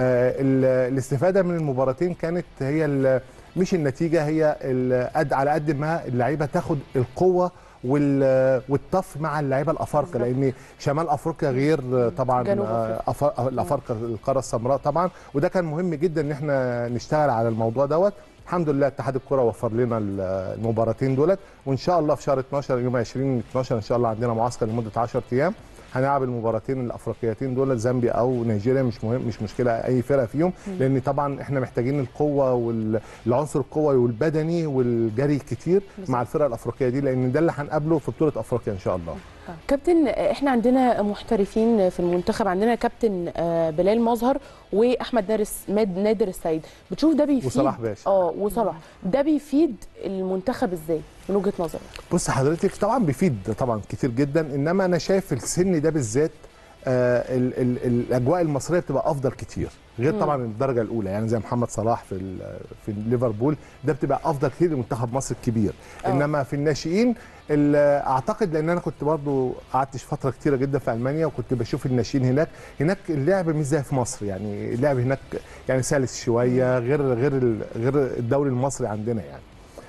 Speaker 4: ال- الاستفاده من المباراتين كانت هي ال- مش النتيجه هي ال- قد على قد ما اللعيبه تاخد القوه وال- والطف مع اللعيبه الافارقه لان شمال افريقيا غير طبعا
Speaker 2: جنوب
Speaker 4: آه، أف- الافارقه القاره السمراء طبعا وده كان مهم جدا ان احنا نشتغل على الموضوع دوت الحمد لله اتحاد الكره وفر لنا ال- المباراتين دولت وان شاء الله في شهر 12 يوم 20 12 ان شاء الله عندنا معسكر لمده 10 ايام هنلعب المباراتين الافريقيتين دول زامبيا او نيجيريا مش مهم مش مشكله اي فرقه فيهم لان طبعا احنا محتاجين القوه والعنصر القوي والبدني والجري كتير مع الفرقه الافريقيه دي لان ده اللي هنقابله في بطوله افريقيا ان شاء الله
Speaker 2: كابتن احنا عندنا محترفين في المنتخب عندنا كابتن آه، بلال مظهر واحمد نارس ماد- نادر السيد بتشوف ده بيفيد
Speaker 4: وصلاح باشا.
Speaker 2: اه وصلاح ده بيفيد المنتخب ازاي من وجهه نظرك
Speaker 4: بص حضرتك طبعا بيفيد طبعا كتير جدا انما انا شايف السن ده بالذات آه ال ال الاجواء المصريه بتبقى افضل كتير غير طبعا الدرجه الاولى يعني زي محمد صلاح في ال- في ليفربول ده بتبقى افضل كتير لمنتخب مصر الكبير
Speaker 2: آه.
Speaker 4: انما في الناشئين ال- اعتقد لان انا كنت برضو قعدت فتره كتيره جدا في المانيا وكنت بشوف الناشئين هناك هناك اللعب مش زي في مصر يعني اللعب هناك يعني سلس شويه غير غير ال- غير الدوري المصري عندنا يعني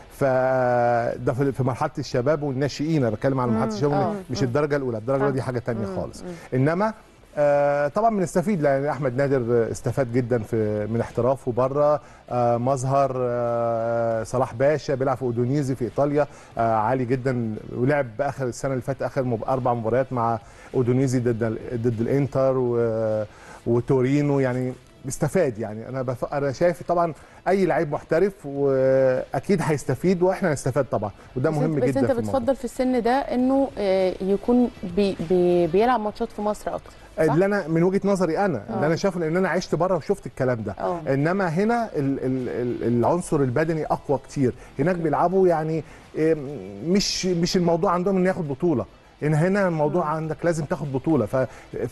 Speaker 4: فده في في مرحله الشباب والناشئين انا بتكلم عن مرحله الشباب
Speaker 2: آه،
Speaker 4: مش الدرجه الاولى الدرجه الاولى دي حاجه تانية خالص انما آه طبعا بنستفيد لان احمد نادر استفاد جدا في من احترافه بره آه مظهر آه صلاح باشا بيلعب في اودونيزي في ايطاليا آه عالي جدا ولعب باخر السنه اللي فاتت اخر مب... اربع مباريات مع اودونيزي ضد ال- ضد الانتر و وتورينو يعني بيستفاد يعني انا بف... انا شايف طبعا اي لعيب محترف واكيد هيستفيد واحنا هنستفاد طبعا وده
Speaker 2: بس
Speaker 4: مهم
Speaker 2: انت-
Speaker 4: جدا
Speaker 2: بس انت
Speaker 4: في الموضوع.
Speaker 2: بتفضل في السن ده انه آه، يكون بي بي بيلعب ماتشات في مصر اكتر صح؟
Speaker 4: اللي انا من وجهه نظري انا
Speaker 2: آه.
Speaker 4: اللي انا شايفه لان انا عشت بره وشفت الكلام ده
Speaker 2: اه
Speaker 4: انما هنا ال ال ال العنصر البدني اقوى كتير هناك بيلعبوا يعني إيه، مش مش الموضوع عندهم انه ياخد بطوله ان هنا الموضوع عندك لازم تاخد بطوله ف...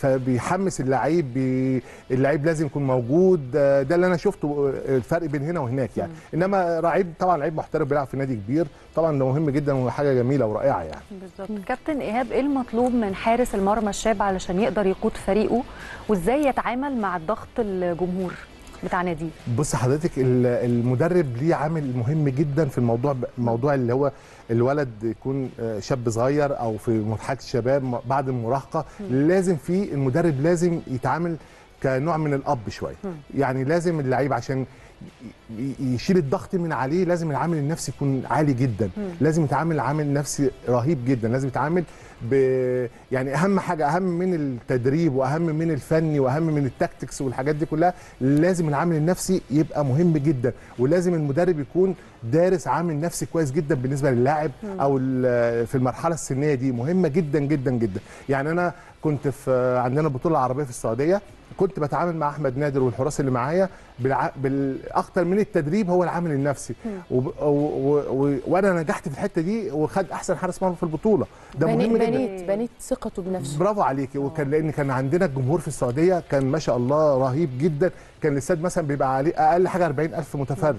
Speaker 4: فبيحمس اللعيب بي... اللعيب لازم يكون موجود آه، ده اللي انا شفته آه، الفرق بين هنا وهناك يعني انما لعيب طبعا لعيب محترف بيلعب في نادي كبير طبعا ده مهم جدا وحاجه جميله ورائعه يعني
Speaker 1: بالظبط كابتن ايهاب ايه المطلوب من حارس المرمى الشاب علشان يقدر يقود فريقه وازاي يتعامل مع ضغط الجمهور بتاع ناديه
Speaker 4: بص حضرتك ال- المدرب ليه عامل مهم جدا في الموضوع موضوع اللي هو الولد يكون آه، شاب صغير او في مرحله الشباب م- بعد المراهقه لازم في المدرب لازم يتعامل كنوع من الاب شويه يعني لازم اللعيب عشان ي- ي- يشيل الضغط من عليه لازم العامل النفسي يكون عالي جدا لازم يتعامل عامل نفسي رهيب جدا لازم يتعامل ب يعني اهم حاجه اهم من التدريب واهم من الفني واهم من التاكتكس والحاجات دي كلها لازم العامل النفسي يبقى مهم جدا ولازم المدرب يكون دارس عامل نفسي كويس جدا بالنسبه للاعب او ال- في المرحله السنيه دي مهمه جدا جدا جدا يعني انا كنت في عندنا البطوله العربيه في السعوديه كنت بتعامل مع احمد نادر والحراس اللي معايا بالع... بالاكتر من التدريب هو العامل النفسي وب... و... و... و... وانا نجحت في الحته دي وخد احسن حارس مرمى في البطوله ده
Speaker 2: بني-
Speaker 4: مهم جدا
Speaker 2: بنيت بنيت ثقته بنفسه
Speaker 4: برافو عليكي وكان لان كان عندنا الجمهور في السعوديه كان ما شاء الله رهيب جدا كان الاستاد مثلا بيبقى عليه اقل حاجه 40000 متفرج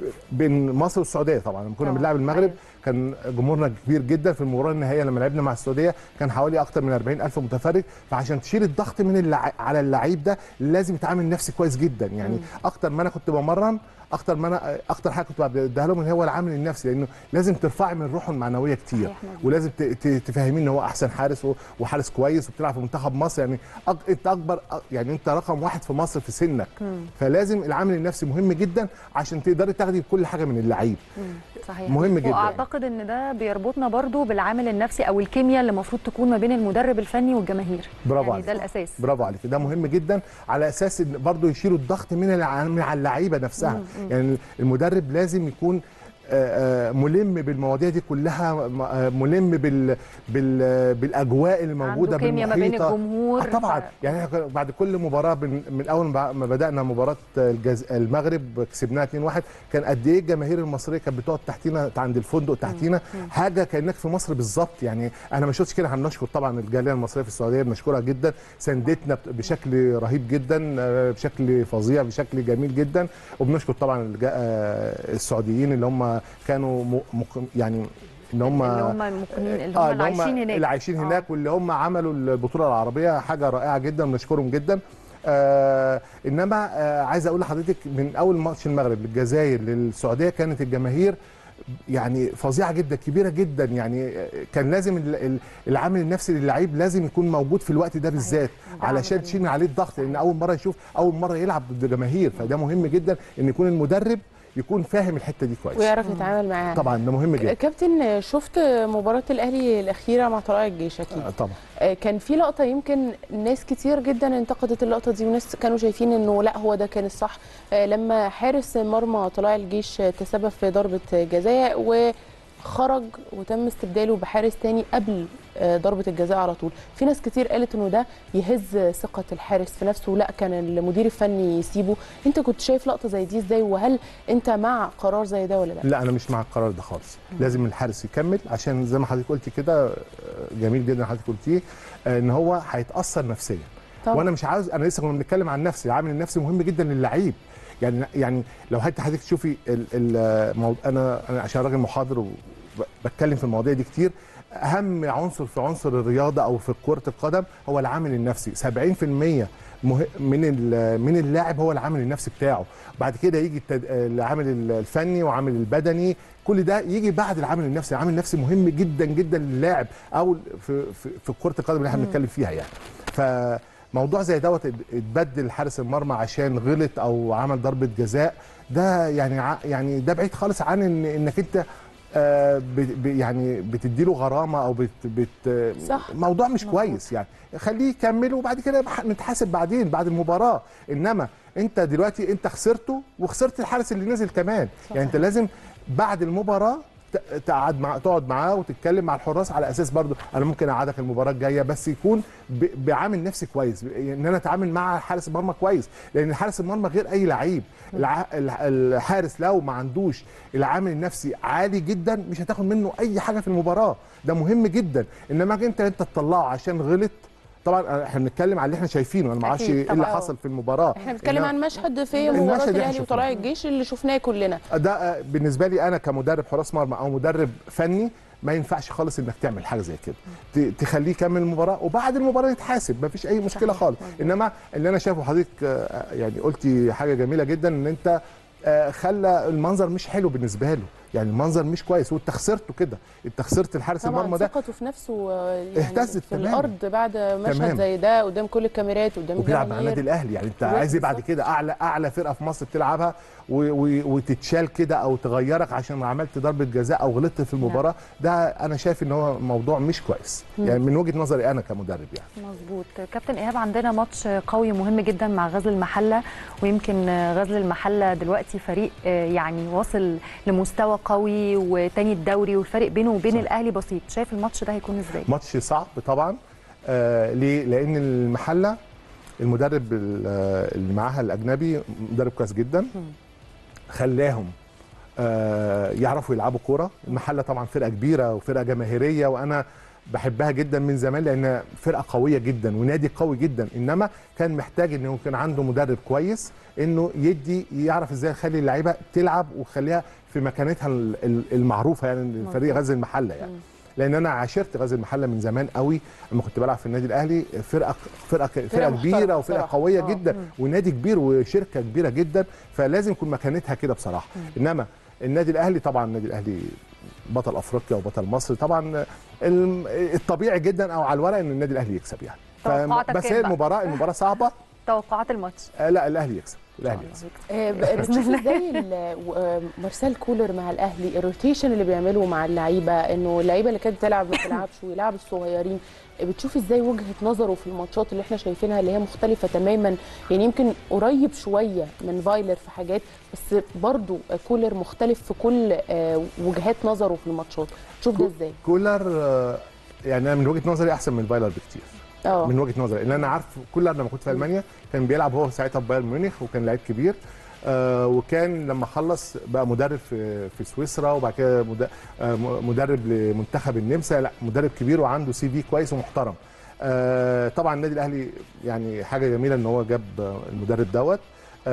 Speaker 4: بين مصر والسعوديه طبعا لما كنا
Speaker 1: طبعاً.
Speaker 4: بنلعب المغرب
Speaker 1: أيوة.
Speaker 4: كان جمهورنا كبير جدا في المباراه النهائيه لما لعبنا مع السعوديه كان حوالي اكتر من 40000 متفرج فعشان تشيل الضغط من اللع... على اللعيب ده لازم يتعامل نفسي كويس جدا يعني اكتر ما انا كنت بمرن اكتر ما انا اكتر حاجه كنت بديها لهم هو العامل النفسي لانه لازم ترفعي من روحه المعنويه كتير
Speaker 1: صحيح مظبوط.
Speaker 4: ولازم ت- ت- تفهميه ان هو احسن حارس و- وحارس كويس وبتلعب في منتخب مصر يعني أك... انت اكبر يعني انت رقم واحد في مصر في سنك فلازم العامل النفسي مهم جدا عشان تقدري تاخدي كل حاجه من اللعيب
Speaker 1: صحيح
Speaker 4: مهم جدا.
Speaker 1: واعتقد ان ده بيربطنا برضو بالعامل النفسي او الكيمياء اللي المفروض تكون ما بين المدرب الفني والجماهير
Speaker 4: برافو
Speaker 1: يعني
Speaker 4: عليك.
Speaker 1: ده الاساس
Speaker 4: برافو عليك ده مهم جدا على اساس ان برضه يشيلوا الضغط من الع- من على اللعيبه نفسها يعني المدرب لازم يكون آه، آه، ملم بالمواضيع دي كلها م- آه، ملم بال بال بالاجواء اللي موجوده
Speaker 1: عنده كيمياء ما بين
Speaker 4: بالمحيطة.
Speaker 1: الجمهور
Speaker 4: آه طبعا
Speaker 1: ف-
Speaker 4: يعني إحنا كنا بعد كل مباراه بن- من اول ما ما بدانا مباراه الجز... المغرب كسبناها 2-1 كان قد ايه الجماهير المصريه كانت بتقعد تحتينا عند الفندق تحتينا حاجه كانك في مصر بالظبط يعني انا ما شفتش كده احنا بنشكر طبعا الجاليه المصريه في السعوديه بنشكرها جدا ساندتنا بت- بشكل رهيب جدا آه، بشكل فظيع بشكل جميل جدا وبنشكر طبعا الج- آه، السعوديين اللي هم كانوا م... مق- يعني ان هم
Speaker 1: اللي هم المقيمين اللي هم
Speaker 4: آه،
Speaker 1: اللي عايشين هناك
Speaker 4: اللي عايشين
Speaker 1: آه.
Speaker 4: هناك واللي هم عملوا البطوله العربيه حاجه رائعه جدا بنشكرهم جدا آه انما آه عايز اقول لحضرتك من اول ماتش المغرب للجزائر للسعوديه كانت الجماهير يعني فظيعه جدا كبيره جدا يعني آه، كان لازم ال- ال- العامل النفسي للعيب لازم يكون موجود في الوقت ده بالذات
Speaker 1: ده
Speaker 4: علشان
Speaker 1: عامل
Speaker 4: تشيل من عليه الضغط لان اول مره يشوف اول مره يلعب ضد جماهير فده مهم جدا ان يكون المدرب يكون فاهم الحته دي كويس
Speaker 2: ويعرف يتعامل معاها
Speaker 4: طبعا ده مهم جدا
Speaker 2: كابتن شفت مباراة الأهلي الأخيرة مع طلائع الجيش أكيد
Speaker 4: آه، طبعا
Speaker 2: آه، كان في لقطة يمكن ناس كتير جدا انتقدت اللقطة دي وناس كانوا شايفين انه لا هو ده كان الصح آه، لما حارس مرمى طلائع الجيش آه، تسبب في ضربة جزاء وخرج وتم استبداله بحارس تاني قبل آه، ضربة الجزاء على طول في ناس كتير قالت انه ده يهز ثقة الحارس في نفسه لا كان المدير الفني يسيبه انت كنت شايف لقطة زي دي ازاي وهل انت مع قرار زي ده ولا لا
Speaker 4: لا انا مش مع القرار ده خالص لازم الحارس يكمل عشان زي ما حضرتك قلتي كده آه، جميل جدا حضرتك قلتيه آه، ان هو هيتاثر نفسيا
Speaker 2: طبعا.
Speaker 4: وانا مش عاوز انا لسه كنا بنتكلم عن نفسي العامل النفسي مهم جدا للعيب يعني يعني لو حتى حضرتك تشوفي ال- ال- مو- انا انا عشان راجل محاضر وبتكلم في المواضيع دي كتير اهم عنصر في عنصر الرياضه او في كره القدم هو العامل النفسي 70% مه- من ال- من اللاعب هو العامل النفسي بتاعه بعد كده يجي التد... العامل الفني وعامل البدني كل ده يجي بعد العامل النفسي العامل النفسي مهم جدا جدا للاعب او في في, في كره القدم اللي احنا بنتكلم فيها يعني فموضوع زي دوت اتبدل حارس المرمى عشان غلط او عمل ضربه جزاء ده يعني ع- يعني ده بعيد خالص عن ان انك انت آه، ب- ب- يعني بتديله غرامه او بت بت
Speaker 2: صح.
Speaker 4: موضوع مش
Speaker 2: مظبوط.
Speaker 4: كويس يعني خليه يكمل وبعد كده بح- نتحاسب بعدين بعد المباراه انما انت دلوقتي انت خسرته وخسرت الحارس اللي نزل كمان يعني انت لازم بعد المباراه ت- تقعد مع تقعد معاه وتتكلم مع الحراس على اساس برضو انا ممكن اقعدك المباراه الجايه بس يكون ب- بعامل نفسي كويس ان انا اتعامل مع حارس المرمى كويس لان حارس المرمى غير اي لعيب الع- الح- الحارس لو ما عندوش العامل النفسي عالي جدا مش هتاخد منه اي حاجه في المباراه ده مهم جدا انما انت انت تطلعه عشان غلط طبعا احنا بنتكلم على اللي احنا شايفينه انا ما اعرفش
Speaker 1: أكيد
Speaker 4: ايه اللي
Speaker 2: طبعاً.
Speaker 4: حصل في المباراه
Speaker 2: احنا بنتكلم
Speaker 4: إنما-
Speaker 2: عن مشهد في
Speaker 4: المشهد
Speaker 2: مباراه
Speaker 4: اللي
Speaker 2: الاهلي
Speaker 4: شفناه.
Speaker 2: وطلائع الجيش اللي شفناه كلنا
Speaker 4: ده آه، بالنسبه لي انا كمدرب حراس مرمى او مدرب فني ما ينفعش خالص انك تعمل حاجه زي كده ت- تخليه يكمل المباراه وبعد المباراه يتحاسب ما فيش اي مشكله خالص انما اللي انا شايفه حضرتك آه، يعني قلتي حاجه جميله جدا ان انت آه، خلى المنظر مش حلو بالنسبه له يعني المنظر مش كويس وانت خسرته كده انت خسرت الحارس
Speaker 2: طبعا
Speaker 4: المرمى ده
Speaker 2: ثقته في نفسه آه، يعني
Speaker 4: اهتزت
Speaker 2: في
Speaker 4: تماماً.
Speaker 2: الارض بعد مشهد
Speaker 4: تمام.
Speaker 2: زي ده قدام كل الكاميرات قدام
Speaker 4: وبيلعب مع
Speaker 2: الجماهير.
Speaker 4: النادي الاهلي يعني انت
Speaker 2: بالظبط.
Speaker 4: عايز ايه بعد كده اعلى اعلى فرقه في مصر بتلعبها و- و- وتتشال كده او تغيرك عشان عملت ضربه جزاء او غلطت في المباراه ده انا شايف ان هو موضوع مش كويس يعني من وجهه نظري انا كمدرب يعني
Speaker 1: مظبوط كابتن ايهاب عندنا ماتش قوي مهم جدا مع غزل المحله ويمكن غزل المحله دلوقتي فريق آه، يعني واصل لمستوى قوي وتاني الدوري والفرق بينه وبين
Speaker 4: صح.
Speaker 1: الاهلي بسيط شايف الماتش ده هيكون ازاي
Speaker 4: ماتش صعب طبعا آه ليه لان المحله المدرب ال- آه، اللي معاها الاجنبي مدرب كويس جدا خلاهم آه يعرفوا يلعبوا كوره المحله طبعا فرقه كبيره وفرقه جماهيريه وانا بحبها جدا من زمان لان فرقه قويه جدا ونادي قوي جدا انما كان محتاج انه يكون عنده مدرب كويس انه يدي يعرف ازاي يخلي اللعيبه تلعب ويخليها في مكانتها ال- ال- المعروفه يعني فريق غزل المحله يعني لان انا عاشرت غزل المحله من زمان قوي لما كنت بلعب في النادي الاهلي فرقه فرقه فرقه
Speaker 2: محترمة
Speaker 4: كبيره وفرقه
Speaker 2: بصراحة.
Speaker 4: قويه
Speaker 2: آه.
Speaker 4: جدا ونادي كبير وشركه كبيره جدا فلازم يكون مكانتها كده بصراحه انما النادي الاهلي طبعا النادي الاهلي بطل افريقيا وبطل مصر طبعا الم- الطبيعي جدا او على الورق ان النادي الاهلي يكسب يعني فم-
Speaker 1: توقعاتك
Speaker 4: بس
Speaker 1: كام
Speaker 4: هي
Speaker 1: بقى؟
Speaker 4: المباراه المباراه صعبه
Speaker 1: توقعات الماتش
Speaker 4: آه لا الاهلي يكسب الاهلي يكسب
Speaker 2: آه، ب- بتشوف ازاي ال- و- آه، مارسيل كولر مع الاهلي الروتيشن اللي بيعمله مع اللعيبه انه اللعيبه اللي كانت بتلعب ما بتلعبش ويلعب الصغيرين بتشوف ازاي وجهه نظره في الماتشات اللي احنا شايفينها اللي هي مختلفه تماما يعني يمكن قريب شويه من فايلر في حاجات بس برضو كولر مختلف في كل آه، وجهات نظره في الماتشات تشوف ده ازاي
Speaker 4: كولر آه، يعني انا من وجهه نظري احسن من فايلر بكتير
Speaker 2: اه
Speaker 4: من وجهه نظري لان انا عارف كولر لما كنت في المانيا كان بيلعب هو ساعتها في بايرن ميونخ وكان لعيب كبير آه وكان لما خلص بقى مدرب في في سويسرا وبعد كده مد- آه، م- مدرب لمنتخب النمسا لا مدرب كبير وعنده سي في كويس ومحترم آه طبعا النادي الاهلي يعني حاجه جميله ان هو جاب آه، المدرب دوت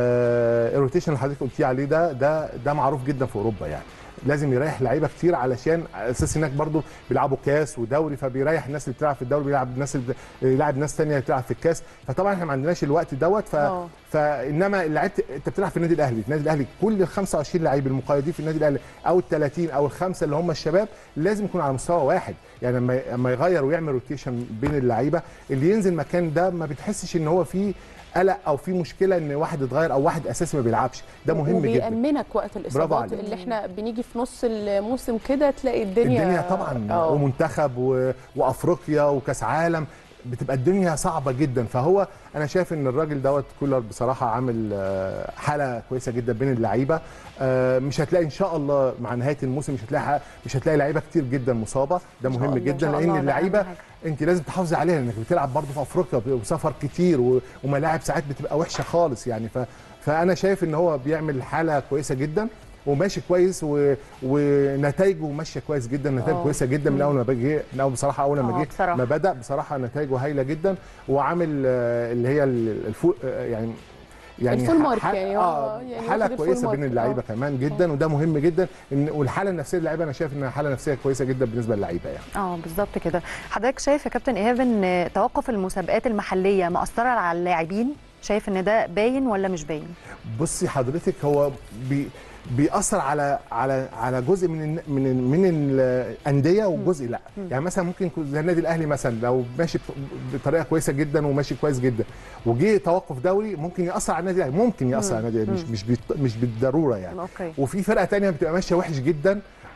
Speaker 4: آه الروتيشن اللي حضرتك قلتيه عليه ده ده ده معروف جدا في اوروبا يعني لازم يريح لعيبه كتير علشان على اساس هناك برضو بيلعبوا كاس ودوري فبيريح الناس اللي بتلعب في الدوري بيلعب الناس اللي يلعب ناس تانية بتلعب في الكاس فطبعا احنا ما عندناش الوقت دوت ف...
Speaker 2: آه.
Speaker 4: فانما اللعيبه انت بتلعب في النادي الاهلي النادي الاهلي كل ال 25 لعيب المقيدين في النادي الاهلي او ال 30 او الخمسه اللي هم الشباب لازم يكون على مستوى واحد يعني لما لما يغير ويعمل روتيشن بين اللعيبه اللي ينزل مكان ده ما بتحسش ان هو فيه قلق او في مشكله ان واحد اتغير او واحد اساسي ما بيلعبش ده مهم جدا
Speaker 2: وبيأمنك وقت الاصابات
Speaker 4: عليك.
Speaker 2: اللي احنا بنيجي في نص الموسم كده تلاقي الدنيا
Speaker 4: الدنيا طبعا
Speaker 2: آه.
Speaker 4: ومنتخب و... وافريقيا وكاس عالم بتبقى الدنيا صعبه جدا فهو انا شايف ان الراجل دوت كولر بصراحه عامل آه، حاله كويسه جدا بين اللعيبه آه، مش هتلاقي ان شاء الله مع نهايه الموسم مش هتلاقي ح- مش هتلاقي لعيبه كتير جدا مصابه ده
Speaker 2: شاء
Speaker 4: مهم
Speaker 2: الله، إن
Speaker 4: جدا
Speaker 1: شاء الله،
Speaker 4: لان
Speaker 1: ده
Speaker 4: اللعيبه
Speaker 1: أهم حاجة.
Speaker 4: انت لازم تحافظي عليها لانك بتلعب برضه في افريقيا وسفر كتير و... وملاعب ساعات بتبقى وحشه خالص يعني ف... فانا شايف ان هو بيعمل حاله كويسه جدا وماشي كويس و... ونتائجه ماشيه كويس جدا نتائج
Speaker 2: آه.
Speaker 4: كويسه جدا من اول ما بجي من اول بصراحه اول
Speaker 1: آه،
Speaker 4: ما جه
Speaker 1: بصراحة.
Speaker 4: ما بدا بصراحه نتائجه هايله جدا وعامل آه، اللي هي ال- الفو آه، يعني يعني
Speaker 2: الفول
Speaker 4: ح-
Speaker 2: مارك
Speaker 4: ح-
Speaker 2: يعني هو
Speaker 4: اه
Speaker 2: يعني
Speaker 4: حاله
Speaker 2: واخد الفول
Speaker 4: كويسه
Speaker 2: مارك.
Speaker 4: بين اللعيبه
Speaker 2: آه.
Speaker 4: كمان جدا وده مهم جدا ان والحاله النفسيه للعيبه انا شايف انها حاله نفسيه كويسه جدا بالنسبه للعيبه يعني
Speaker 1: اه بالظبط كده حضرتك شايف يا كابتن ايهاب ان توقف المسابقات المحليه مأثره على اللاعبين شايف ان ده باين ولا مش باين
Speaker 4: بصي حضرتك هو بي بيأثر على على على جزء من الن- من ال- من الانديه وجزء لا يعني مثلا ممكن يكون زي النادي الاهلي مثلا لو ماشي ب- بطريقه كويسه جدا وماشي كويس جدا وجه توقف دوري ممكن يأثر على النادي الاهلي ممكن يأثر على النادي الأهلي، مش مش بيط- مش بالضروره يعني
Speaker 1: اوكي
Speaker 4: وفي فرقه تانية بتبقى ماشيه وحش جدا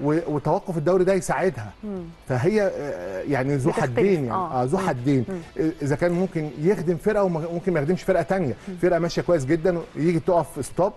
Speaker 4: و- وتوقف الدوري ده يساعدها فهي آه، يعني ذو
Speaker 1: بتختلف،
Speaker 4: حدين يعني
Speaker 1: آه.
Speaker 4: اه ذو حدين اذا كان ممكن يخدم فرقه وممكن ما يخدمش فرقه تانية فرقه ماشيه كويس جدا يجي تقف ستوب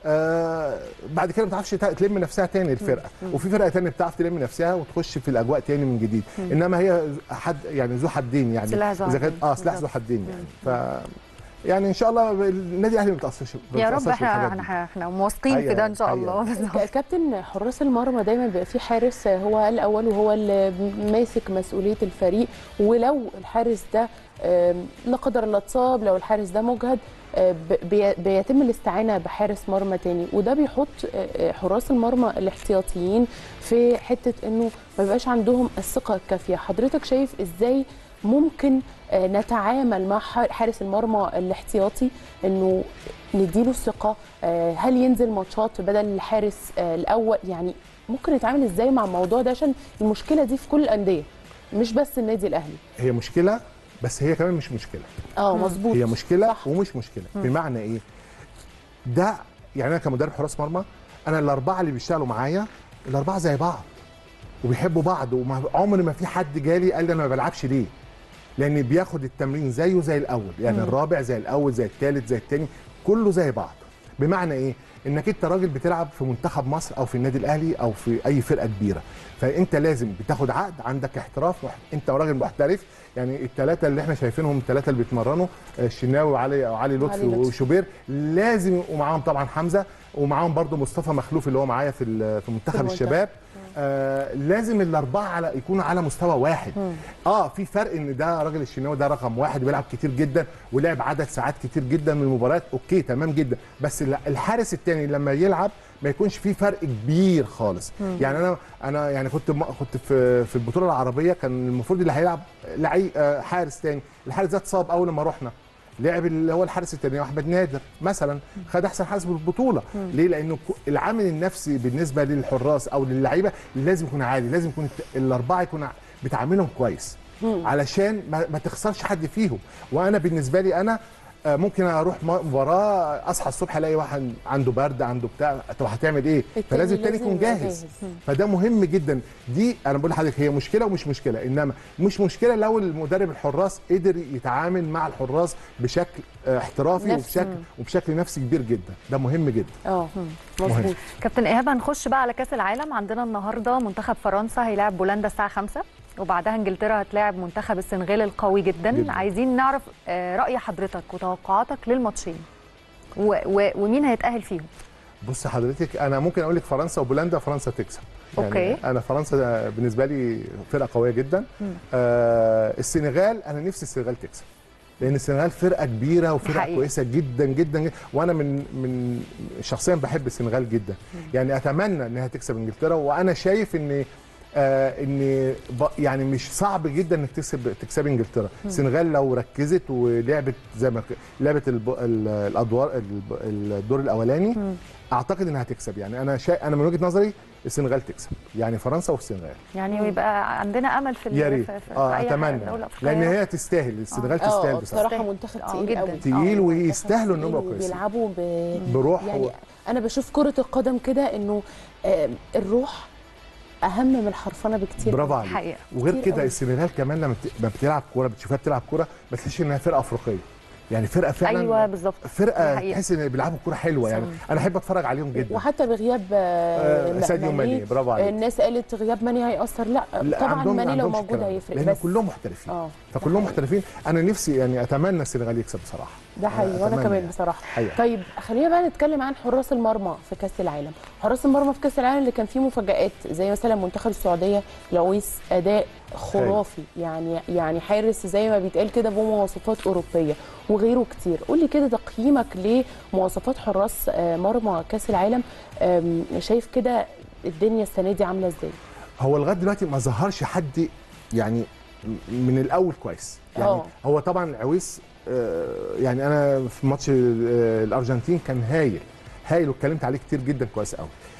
Speaker 4: آه بعد كده ما بتعرفش تا- تلم نفسها تاني الفرقه وفي فرقه تانية بتعرف تلم نفسها وتخش في الاجواء تاني من جديد انما هي حد يعني ذو حدين يعني
Speaker 1: سلاح ذو
Speaker 4: اذا كانت
Speaker 1: حدين.
Speaker 4: اه سلاح ذو حدين يعني ف يعني ان شاء الله النادي الاهلي ما بيتاثرش ما
Speaker 1: يا رب
Speaker 4: بيتأثرش
Speaker 1: احنا
Speaker 4: بالحاجات دي.
Speaker 1: احنا احنا واثقين في ده ان شاء
Speaker 4: حقيقة.
Speaker 1: الله بالظبط.
Speaker 2: ك- كابتن حراس المرمى دايما بيبقى في حارس هو الاول وهو اللي ماسك مسؤوليه الفريق ولو الحارس ده آم، لا قدر الله اتصاب لو الحارس ده مجهد آه، ب- بي- بيتم الاستعانه بحارس مرمى تاني وده بيحط آه، آه، حراس المرمى الاحتياطيين في حته انه ما بيبقاش عندهم الثقه الكافيه حضرتك شايف ازاي ممكن آه، نتعامل مع ح- حارس المرمى الاحتياطي انه نديله الثقه آه، هل ينزل ماتشات بدل الحارس آه، الاول يعني ممكن نتعامل ازاي مع الموضوع ده عشان المشكله دي في كل الانديه مش بس النادي الاهلي
Speaker 4: هي مشكله بس هي كمان مش مشكله
Speaker 2: اه مظبوط
Speaker 4: هي مشكله
Speaker 2: صح.
Speaker 4: ومش مشكله بمعنى ايه ده يعني انا كمدرب حراس مرمى انا الاربعه اللي بيشتغلوا معايا الاربعه زي بعض وبيحبوا بعض وعمر ما في حد جالي قال لي انا ما بلعبش ليه لان بياخد التمرين زيه زي الاول يعني الرابع زي الاول زي الثالث زي الثاني كله زي بعض بمعنى ايه انك انت راجل بتلعب في منتخب مصر او في النادي الاهلي او في اي فرقه كبيره فانت لازم بتاخد عقد عندك احتراف وح- انت راجل محترف يعني الثلاثه اللي احنا شايفينهم الثلاثه اللي بيتمرنوا آه، الشناوي وعلي وعلي لطفي
Speaker 2: علي لطفي.
Speaker 4: وشوبير لازم ومعاهم طبعا حمزه ومعاهم برضو مصطفى مخلوف اللي هو معايا في ال- في منتخب
Speaker 2: المنتخب.
Speaker 4: الشباب آه لازم الاربعه على يكونوا على مستوى واحد اه في فرق ان ده راجل الشناوي ده رقم واحد وبيلعب كتير جدا ولعب عدد ساعات كتير جدا من المباريات اوكي تمام جدا بس ال- الحارس الثاني لما يلعب ما يكونش في فرق كبير خالص يعني انا انا يعني كنت م- كنت في في البطوله العربيه كان المفروض اللي هيلعب لعيب آه، حارس تاني الحارس ده اتصاب اول ما رحنا لعب اللي هو الحارس الثاني احمد نادر مثلا خد احسن حارس بالبطوله ليه لانه ك- العامل النفسي بالنسبه للحراس او للعيبه لازم يكون عالي لازم يكون الت- الاربعه يكون ع- بتعاملهم كويس علشان ما, ما تخسرش حد فيهم وانا بالنسبه لي انا آه، ممكن اروح م- مباراه اصحى الصبح الاقي واحد عنده برد عنده بتاع طب هتعمل ايه
Speaker 2: التاني
Speaker 4: فلازم التاني
Speaker 2: لازم
Speaker 4: يكون
Speaker 2: يبقى
Speaker 4: جاهز
Speaker 2: جاهز.
Speaker 4: فده مهم جدا دي انا بقول لحضرتك هي مشكله ومش مشكله انما مش مشكله لو المدرب الحراس قدر يتعامل مع الحراس بشكل آه، احترافي
Speaker 2: نفسي.
Speaker 4: وبشكل وبشكل نفسي كبير جدا ده مهم جدا
Speaker 2: اه
Speaker 4: مهم.
Speaker 2: مظبوط
Speaker 1: كابتن ايهاب هنخش بقى على كاس العالم عندنا النهارده منتخب فرنسا هيلاعب بولندا الساعه 5 وبعدها انجلترا هتلاعب منتخب السنغال القوي جدا,
Speaker 4: جداً.
Speaker 1: عايزين نعرف آه، راي حضرتك وتوقعاتك للماتشين و و ومين هيتاهل فيهم
Speaker 4: بص حضرتك انا ممكن اقول لك فرنسا وبولندا فرنسا تكسب
Speaker 1: أوكي.
Speaker 4: انا فرنسا بالنسبه لي فرقه قويه جدا آه السنغال انا نفسي السنغال تكسب لان السنغال فرقه كبيره وفرقه
Speaker 1: حقيقي.
Speaker 4: كويسه جدا جدا جدا وانا من من شخصيا بحب السنغال جدا يعني اتمنى انها تكسب انجلترا وانا شايف ان آه ان ب- يعني مش صعب جدا انك تكسب تكسب انجلترا السنغال لو ركزت ولعبت زي ما ك- لعبت الب- ال- الادوار الب- الدور الاولاني اعتقد انها هتكسب يعني انا شا... انا من وجهه نظري السنغال تكسب يعني فرنسا والسنغال
Speaker 1: يعني يبقى عندنا امل في ال-
Speaker 4: يا ريت
Speaker 1: في- في- في
Speaker 4: اه
Speaker 1: أي
Speaker 4: اتمنى
Speaker 1: دولة أفريقية.
Speaker 4: لان هي تستاهل السنغال تستاهل
Speaker 2: اه
Speaker 4: بصراحه
Speaker 2: بصراحه منتخب
Speaker 1: آه،
Speaker 2: تقيل
Speaker 1: جداً.
Speaker 2: قوي
Speaker 4: تقيل
Speaker 1: آه،
Speaker 4: ويستاهلوا ان هم
Speaker 2: تقيل
Speaker 4: يبقوا كويسين
Speaker 2: وبيلعبوا ب...
Speaker 4: بروح
Speaker 2: يعني
Speaker 4: و...
Speaker 2: انا بشوف كره القدم كده انه آم، الروح اهم من الحرفنه بكتير
Speaker 4: برافو
Speaker 2: قوي.
Speaker 4: عليك
Speaker 1: حقيقة.
Speaker 4: وغير
Speaker 2: كتير
Speaker 4: كده
Speaker 2: قوي.
Speaker 4: السنغال كمان لما بت- لما بتلعب كوره بتشوفها بتلعب كوره ما تحسش انها فرقه افريقيه يعني فرقه فعلا
Speaker 1: ايوه بالظبط دي
Speaker 4: فرقه
Speaker 1: حقيقة.
Speaker 4: تحس ان بيلعبوا كوره حلوه يعني انا احب اتفرج عليهم جدا
Speaker 2: وحتى بغياب آه،
Speaker 4: آه، ساديو ماني، برافو عليك.
Speaker 2: الناس قالت غياب ماني هيأثر لا,
Speaker 4: لا،
Speaker 2: طبعا
Speaker 4: عندهم-
Speaker 2: ماني لو
Speaker 4: عندهمش
Speaker 2: موجود
Speaker 4: الكلام ده.
Speaker 2: هيفرق
Speaker 4: لان
Speaker 2: بس
Speaker 4: كلهم محترفين
Speaker 2: اه
Speaker 4: فكلهم محترفين انا نفسي يعني اتمنى السنغال يكسب بصراحه
Speaker 2: ده حقيقي وانا
Speaker 4: أتمنى
Speaker 2: كمان
Speaker 4: يعني.
Speaker 2: بصراحه
Speaker 4: حقيقة.
Speaker 2: طيب خلينا بقى نتكلم عن حراس المرمى في كاس العالم حراس المرمى في كاس العالم اللي كان فيه مفاجآت زي مثلا منتخب السعوديه لويس اداء خرافي يعني يعني حارس زي ما بيتقال كده بمواصفات اوروبيه وغيره كتير قول لي كده تقييمك لمواصفات حراس آه، مرمى كاس العالم آم، شايف كده الدنيا السنه دي عامله ازاي
Speaker 4: هو لغايه دلوقتي ما ظهرش حد يعني من الاول كويس يعني
Speaker 2: آه.
Speaker 4: هو طبعا عويس آه، يعني انا في ماتش آه، الارجنتين كان هايل هايل واتكلمت عليه كتير جدا كويس قوي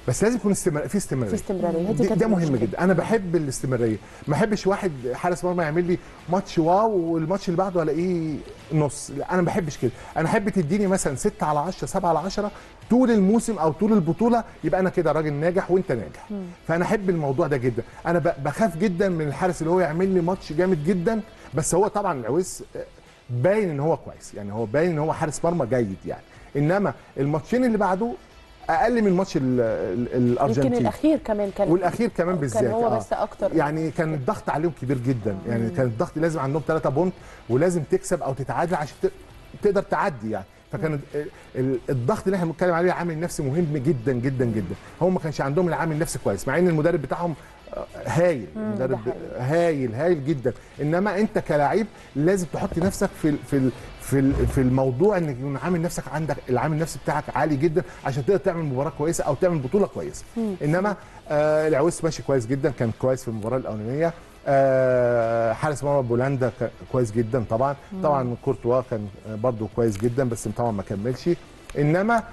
Speaker 4: بس لازم يكون استمر... في استمراريه
Speaker 2: في استمراريه هي دي
Speaker 4: دي-
Speaker 2: كانت
Speaker 4: ده مهم
Speaker 2: المشكلة.
Speaker 4: جدا انا بحب الاستمراريه ما احبش واحد حارس مرمى يعمل لي ماتش واو والماتش اللي بعده الاقيه نص لا انا ما بحبش كده انا احب تديني مثلا 6 على 10 7 على 10 طول الموسم او طول البطوله يبقى انا كده راجل ناجح وانت ناجح فانا احب الموضوع ده جدا انا ب- بخاف جدا من الحارس اللي هو يعمل لي ماتش جامد جدا بس هو طبعا العويس باين ان هو كويس يعني هو باين ان هو حارس مرمى جيد يعني انما الماتشين اللي بعده اقل من ماتش ال- ال- الارجنتين
Speaker 2: يمكن الاخير كمان كان
Speaker 4: والاخير كمان بالذات
Speaker 2: كان هو
Speaker 4: آه.
Speaker 2: بس اكتر
Speaker 4: يعني كان الضغط عليهم كبير جدا يعني كان الضغط لازم عندهم 3 بونت ولازم تكسب او تتعادل عشان ت- تقدر تعدي يعني فكان ال- ال- الضغط اللي احنا بنتكلم عليه عامل نفسي مهم جدا جدا جدا هم ما كانش عندهم العامل النفسي كويس مع ان المدرب بتاعهم آه، هايل مدرب هايل هايل جدا انما انت كلاعب لازم تحط نفسك في ال- في ال- في ال- في الموضوع ان يكون عامل نفسك عندك العامل النفسي بتاعك عالي جدا عشان تقدر تعمل مباراه كويسه او تعمل بطوله كويسه انما آه العويس ماشي كويس جدا كان كويس في المباراه الاولانيه آه حارس مرمى بولندا ك- كويس جدا طبعا طبعا كورتوا كان برضو كويس جدا بس طبعا ما كملش انما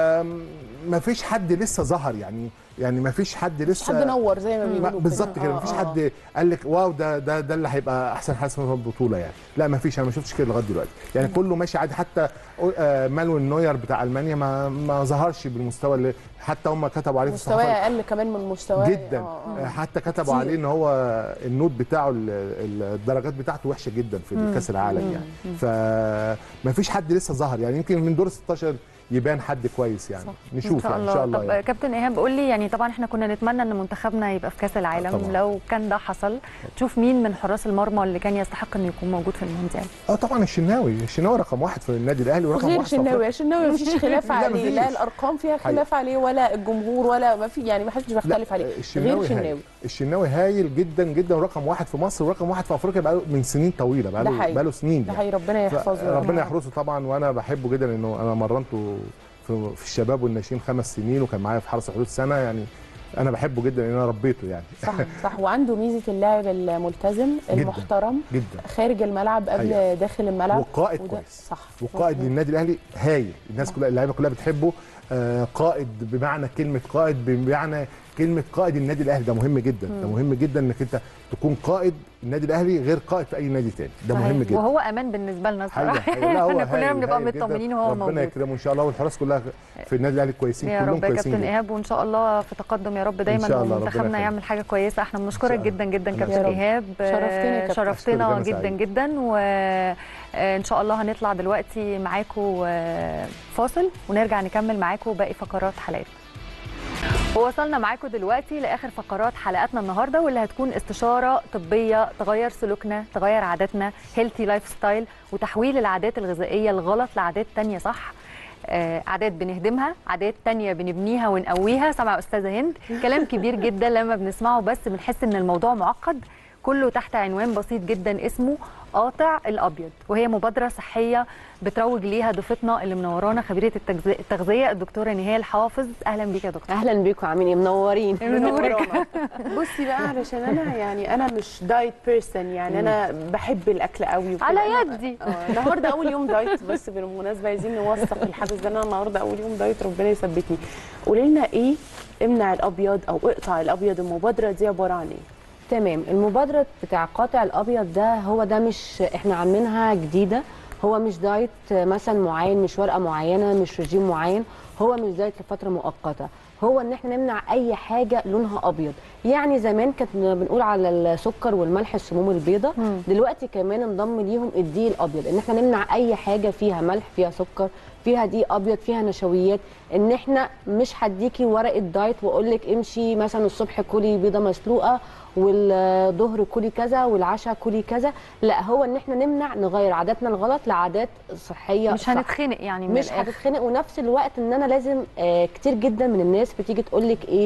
Speaker 4: ما فيش حد لسه ظهر يعني يعني ما فيش حد
Speaker 2: مش
Speaker 4: لسه
Speaker 2: حد نور زي ما
Speaker 4: ما-
Speaker 2: بيقولوا
Speaker 4: بالظبط كده
Speaker 2: آه،
Speaker 4: مفيش
Speaker 2: آه.
Speaker 4: حد قال لك واو ده ده ده اللي هيبقى احسن حارس مرمى في البطوله يعني لا مفيش انا ما شفتش كده لغايه دلوقتي يعني كله ماشي عادي حتى آه، مانويل نوير بتاع المانيا ما ما ظهرش بالمستوى اللي حتى هم كتبوا عليه في
Speaker 2: مستواه
Speaker 4: الصحافه
Speaker 2: اقل كمان من مستواه
Speaker 4: جدا
Speaker 2: آه،
Speaker 4: آه،
Speaker 2: آه.
Speaker 4: حتى كتبوا
Speaker 2: كتير.
Speaker 4: عليه ان هو النوت بتاعه ال- ال- الدرجات بتاعته وحشه جدا في كاس العالم يعني فما فيش حد لسه ظهر يعني يمكن من دور 16 يبان حد كويس يعني نشوف يعني ان شاء الله
Speaker 1: طب
Speaker 4: يعني.
Speaker 1: كابتن ايهاب قول لي يعني طبعا احنا كنا نتمنى ان منتخبنا يبقى في كاس العالم
Speaker 4: طبعاً.
Speaker 1: لو كان ده حصل تشوف مين من حراس المرمى اللي كان يستحق انه يكون موجود في المونديال
Speaker 4: اه طبعا الشناوي الشناوي رقم واحد في النادي الاهلي ورقم
Speaker 2: غير
Speaker 4: واحد في
Speaker 2: شناوي
Speaker 4: أفريقيا.
Speaker 2: الشناوي مفيش خلاف
Speaker 4: لا،
Speaker 2: عليه لا
Speaker 4: مفيش.
Speaker 2: الارقام فيها خلاف عليه ولا الجمهور ولا ما في يعني ما حدش بيختلف عليه غير
Speaker 4: الشناوي
Speaker 2: شناوي
Speaker 4: هايل الشناوي هايل جدا جدا ورقم واحد في مصر ورقم واحد في افريقيا بقاله من سنين طويله
Speaker 2: ده
Speaker 4: بقاله
Speaker 2: حقيقي.
Speaker 4: بقاله سنين
Speaker 2: ده
Speaker 4: يعني.
Speaker 2: حقيقي ربنا يحفظه
Speaker 4: ربنا يحرسه طبعا وانا بحبه جدا انه انا مرنته في, في الشباب والناشئين خمس سنين وكان معايا في حرس حدود سنه يعني انا بحبه جدا ان انا ربيته يعني
Speaker 2: صح صح وعنده ميزه اللاعب الملتزم المحترم
Speaker 4: جدا
Speaker 2: خارج الملعب قبل
Speaker 4: أيوة.
Speaker 2: داخل الملعب
Speaker 4: وقائد
Speaker 2: وده-
Speaker 4: كويس
Speaker 2: صح
Speaker 4: وقائد
Speaker 2: مظبوط.
Speaker 4: للنادي الاهلي هايل الناس كلها اللعيبه كلها بتحبه آه قائد بمعنى كلمه قائد بمعنى كلمه قائد النادي الاهلي ده مهم جدا ده مهم جدا انك انت تكون قائد النادي الاهلي غير قائد في اي نادي تاني ده مهم
Speaker 1: صحيح.
Speaker 4: جدا
Speaker 1: وهو امان بالنسبه لنا
Speaker 4: حقيقة
Speaker 1: الصراحه
Speaker 4: حقيقة. لا هو
Speaker 1: احنا كلنا
Speaker 4: هايل-
Speaker 1: بنبقى
Speaker 4: هايل جداً.
Speaker 1: مطمنين وهو
Speaker 4: ربنا
Speaker 1: موجود
Speaker 4: يكرمه ان شاء الله والحراس كلها في النادي الاهلي كويسين
Speaker 1: يا
Speaker 4: كلهم
Speaker 1: رب يا
Speaker 4: كويسين
Speaker 1: كابتن
Speaker 4: جداً.
Speaker 1: ايهاب وان شاء الله في تقدم يا رب دايما
Speaker 4: شاء الله، ربنا
Speaker 1: ومنتخبنا
Speaker 4: يخليك.
Speaker 1: يعمل حاجه كويسه احنا بنشكرك
Speaker 4: شاء الله.
Speaker 1: جدا جدا
Speaker 4: الله
Speaker 1: كابتن
Speaker 2: يخليك.
Speaker 1: ايهاب
Speaker 2: شرفتنا يا كابتن.
Speaker 1: شرفتنا
Speaker 4: أشكرك،
Speaker 1: جدا
Speaker 4: أنا سعيد.
Speaker 1: جدا وان شاء الله هنطلع دلوقتي معاكم آه، فاصل ونرجع نكمل معاكم باقي فقرات حلقتنا ووصلنا معاكم دلوقتي لاخر فقرات حلقاتنا النهارده واللي هتكون استشاره طبيه تغير سلوكنا تغير عاداتنا هيلثي لايف ستايل وتحويل العادات الغذائيه الغلط لعادات تانية صح آه، عادات بنهدمها عادات تانية بنبنيها ونقويها سمع أستاذة هند كلام كبير جدا لما بنسمعه بس بنحس إن الموضوع معقد كله تحت عنوان بسيط جدا اسمه قاطع الأبيض وهي مبادرة صحية بتروج ليها ضيفتنا اللي منورانا خبيرة التغذية, التغذية الدكتورة نهال حافظ أهلا بيك يا دكتور
Speaker 5: اهلا بيكم عاملين ايه منورين
Speaker 1: منورك
Speaker 2: بصي بقى علشان انا يعني انا مش دايت بيرسون يعني انا بحب الاكل قوي وكده.
Speaker 1: على
Speaker 2: أنا-
Speaker 1: يدي
Speaker 2: آه، النهارده اول يوم دايت بس بالمناسبه عايزين نوثق الحدث ده انا النهارده اول يوم دايت ربنا يثبتني قولي لنا ايه امنع الابيض او اقطع الابيض المبادره دي عباره عن ايه
Speaker 5: تمام المبادره بتاع قاطع الابيض ده هو ده مش احنا عاملينها جديده هو مش دايت مثلا معين مش ورقه معينه مش رجيم معين هو مش دايت لفتره مؤقته هو ان احنا نمنع اي حاجه لونها ابيض يعني زمان كانت بنقول على السكر والملح السموم البيضاء دلوقتي كمان انضم ليهم الدقيق الابيض ان احنا نمنع اي حاجه فيها ملح فيها سكر فيها دقيق ابيض فيها نشويات ان احنا مش هديكي ورقه دايت واقول لك امشي مثلا الصبح كلي بيضه مسلوقه والظهر كلي كذا والعشاء كلي كذا لا هو ان احنا نمنع نغير عاداتنا الغلط لعادات صحيه
Speaker 1: مش
Speaker 5: صح.
Speaker 1: هنتخنق يعني من
Speaker 5: مش
Speaker 1: الآخر.
Speaker 5: هتتخنق ونفس الوقت ان انا لازم آه كتير جدا من الناس بتيجي تقول لك ايه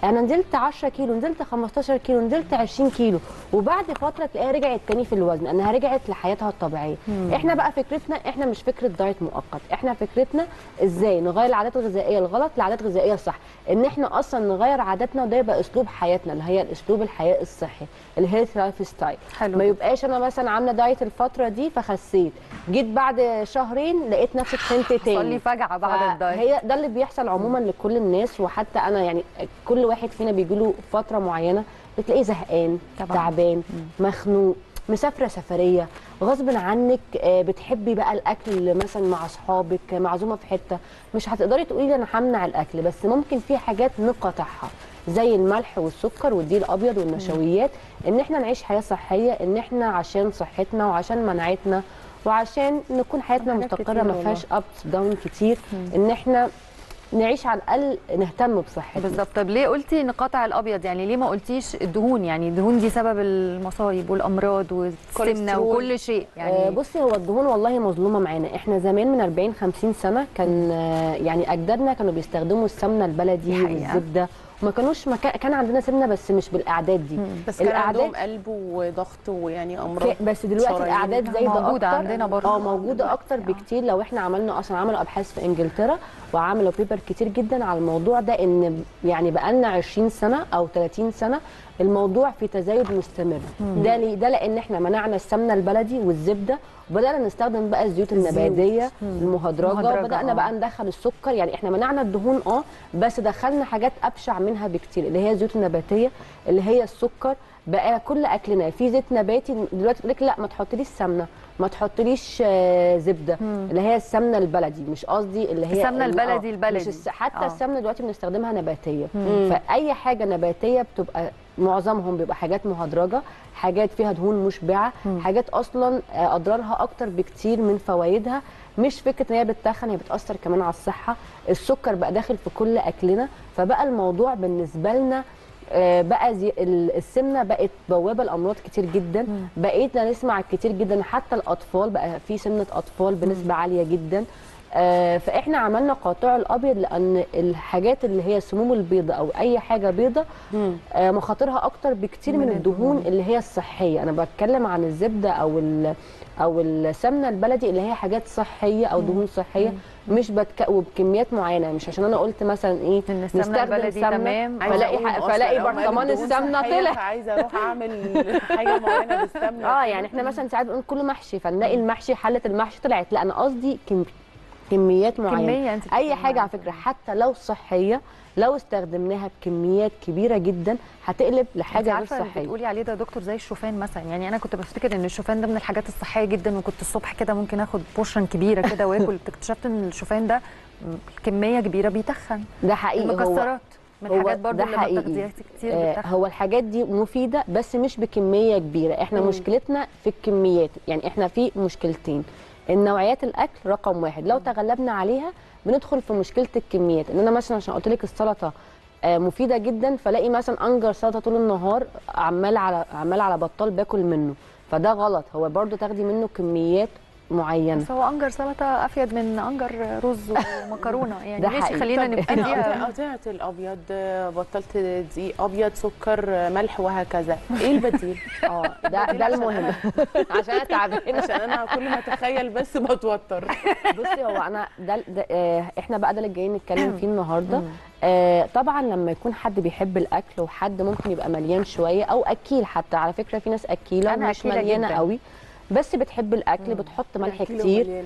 Speaker 5: انا نزلت 10 كيلو نزلت 15 كيلو نزلت 20 كيلو وبعد فتره تلاقيها رجعت تاني في الوزن انها رجعت لحياتها الطبيعيه احنا بقى فكرتنا احنا مش فكره دايت مؤقت احنا فكرتنا ازاي نغير العادات الغذائيه الغلط لعادات غذائيه صح ان احنا اصلا نغير عاداتنا وده يبقى اسلوب حياتنا اللي هي اسلوب الحياه الصحي الهيلث لايف ستايل
Speaker 1: حلو
Speaker 5: ما
Speaker 1: جدا.
Speaker 5: يبقاش انا مثلا عامله دايت الفتره دي فخسيت جيت بعد شهرين لقيت نفسي تخنت تاني
Speaker 1: حصل لي فجعه بعد الدايت
Speaker 5: هي ده اللي بيحصل عموما لكل الناس وحتى انا يعني كل واحد فينا بيجي له فتره معينه بتلاقيه زهقان
Speaker 1: طبعاً.
Speaker 5: تعبان مخنوق مسافره سفريه غصب عنك آه، بتحبي بقى الاكل مثلا مع اصحابك معزومه في حته مش هتقدري تقولي لي انا همنع الاكل بس ممكن في حاجات نقطعها زي الملح والسكر والدقيق الابيض والنشويات ان احنا نعيش حياه صحيه ان احنا عشان صحتنا وعشان مناعتنا وعشان نكون حياتنا
Speaker 2: حاجات
Speaker 5: مستقره
Speaker 2: كتير
Speaker 5: ما
Speaker 2: والله.
Speaker 5: فيهاش ابس داون كتير ان احنا نعيش على الاقل نهتم بصحتنا
Speaker 1: بالظبط طب ليه قلتي نقاطع الابيض يعني ليه ما قلتيش الدهون يعني الدهون دي سبب المصايب والامراض والسمنه
Speaker 2: كوليسترول.
Speaker 1: وكل شيء
Speaker 5: يعني
Speaker 1: يعني
Speaker 5: بصي هو الدهون والله مظلومه معانا احنا زمان من 40 50 سنه كان آه، يعني اجدادنا كانوا بيستخدموا السمنه البلدي
Speaker 1: دي حقيقة.
Speaker 5: والزبده وما كانوش ما كان كان عندنا سمنه بس مش بالاعداد دي
Speaker 2: بس كان
Speaker 5: الأعداد-
Speaker 2: عندهم قلب وضغط ويعني امراض
Speaker 5: ك- بس دلوقتي
Speaker 2: شرايين.
Speaker 5: الاعداد زايده
Speaker 1: موجودة
Speaker 5: اكتر
Speaker 1: عندنا برضه.
Speaker 5: اه موجوده اكتر
Speaker 1: دلوقتي، آه.
Speaker 5: بكتير لو احنا عملنا اصلا عملوا ابحاث في انجلترا وعملوا بيبر كتير جدا على الموضوع ده ان يعني بقالنا 20 سنه او 30 سنه الموضوع في تزايد مستمر ده ليه ده لان احنا منعنا السمنه البلدي والزبده وبدانا نستخدم بقى الزيوت النباتيه المهدرجه
Speaker 1: مهدرجة،
Speaker 5: وبدانا
Speaker 1: آه.
Speaker 5: بقى ندخل السكر يعني احنا منعنا الدهون اه بس دخلنا حاجات ابشع منها بكتير اللي هي الزيوت النباتيه اللي هي السكر بقى كل اكلنا في زيت نباتي دلوقتي يقول لك لا ما تحطليش سمنه ما تحطليش آه، زبده اللي هي السمنه البلدي مش قصدي اللي هي
Speaker 1: السمنة
Speaker 5: ال-
Speaker 1: البلدي
Speaker 5: آه،
Speaker 1: البلدي.
Speaker 5: مش الس... حتى
Speaker 1: آه.
Speaker 5: السمنه دلوقتي بنستخدمها نباتيه فاي حاجه نباتيه بتبقى معظمهم بيبقى حاجات مهدرجه حاجات فيها دهون مشبعه حاجات اصلا آه، اضرارها اكتر بكتير من فوائدها مش فكره ان هي بتتخن هي بتاثر كمان على الصحه السكر بقى داخل في كل اكلنا فبقى الموضوع بالنسبه لنا آه، بقى زي ال- السمنه بقت بوابه لامراض كتير جدا بقينا نسمع كتير جدا حتى الاطفال بقى في سمنه اطفال بنسبه عاليه جدا آه، فاحنا عملنا قاطع الابيض لان الحاجات اللي هي السموم البيضاء او اي حاجه بيضاء آه، مخاطرها اكتر بكتير من,
Speaker 1: من
Speaker 5: الدهون اللي هي الصحيه انا بتكلم عن الزبده او ال- او السمنه البلدي اللي هي حاجات صحيه او دهون صحيه مش بتك... وبكميات معينه مش عشان انا قلت مثلا ايه
Speaker 1: إن السمنة
Speaker 5: نستخدم
Speaker 1: البلدي
Speaker 5: سمنة،
Speaker 1: تمام.
Speaker 2: عايزة
Speaker 5: فلاقي
Speaker 2: أقوم
Speaker 5: ح-
Speaker 2: أصلاً
Speaker 5: فلاقي
Speaker 2: أوقات
Speaker 5: برطمان
Speaker 2: الدهون
Speaker 5: السمنه
Speaker 2: صحية،
Speaker 5: طلع
Speaker 2: فعايزه اروح اعمل حاجه معينه بالسمنه
Speaker 5: اه يعني احنا مثلا ساعات بنقول كله محشي فنلاقي المحشي حله المحشي طلعت لا انا قصدي كم... كميات معينه
Speaker 1: كمية أنت
Speaker 5: اي
Speaker 1: بتتكلمي
Speaker 5: حاجه على فكره حتى لو صحيه لو استخدمناها بكميات كبيره جدا هتقلب
Speaker 1: انت
Speaker 5: لحاجه غير
Speaker 1: عارفه اللي
Speaker 5: صحيه
Speaker 1: بتقولي عليه ده يا دكتور زي الشوفان مثلا يعني انا كنت بفتكر ان الشوفان ده من الحاجات الصحيه جدا وكنت الصبح كده ممكن اخد بورشن كبيره كده واكل اكتشفت ان الشوفان ده كميه كبيره بيتخن
Speaker 5: ده حقيقي هو
Speaker 1: المكسرات من
Speaker 5: هو
Speaker 1: الحاجات برضو
Speaker 5: ده
Speaker 1: اللي
Speaker 5: حقيقي.
Speaker 1: ما بتاخديهاش كتير
Speaker 5: آه،
Speaker 1: بتخن
Speaker 5: هو الحاجات دي مفيده بس مش بكميه كبيره احنا مشكلتنا في الكميات يعني احنا في مشكلتين النوعيات الاكل رقم واحد لو تغلبنا عليها بندخل في مشكله الكميات ان انا مثلا عشان قلت لك السلطه آه، مفيده جدا فلاقي مثلا انجر سلطه طول النهار عمال على عمال على بطال باكل منه فده غلط هو برضو تاخدي منه كميات معينه
Speaker 1: بس هو انجر سلطه افيد من انجر رز ومكرونه يعني
Speaker 5: ده
Speaker 1: ماشي
Speaker 5: حقيقي.
Speaker 1: خلينا
Speaker 2: طب انا
Speaker 1: نبتديها
Speaker 2: قطعت الابيض بطلت دقيق ابيض سكر ملح وهكذا ايه البديل
Speaker 5: اه ده ده المهم عشان انا تعبانه
Speaker 2: عشان انا كل ما اتخيل بس بتوتر
Speaker 5: بصي هو انا ده, ده آه احنا بقى ده اللي جايين نتكلم فيه النهارده آه طبعا لما يكون حد بيحب الاكل وحد ممكن يبقى مليان شويه او اكيل حتى على فكره في ناس اكيله
Speaker 1: أنا
Speaker 5: ومش
Speaker 1: أكيلة
Speaker 5: مليانه
Speaker 1: جداً.
Speaker 5: قوي بس بتحب الاكل بتحط ملح كتير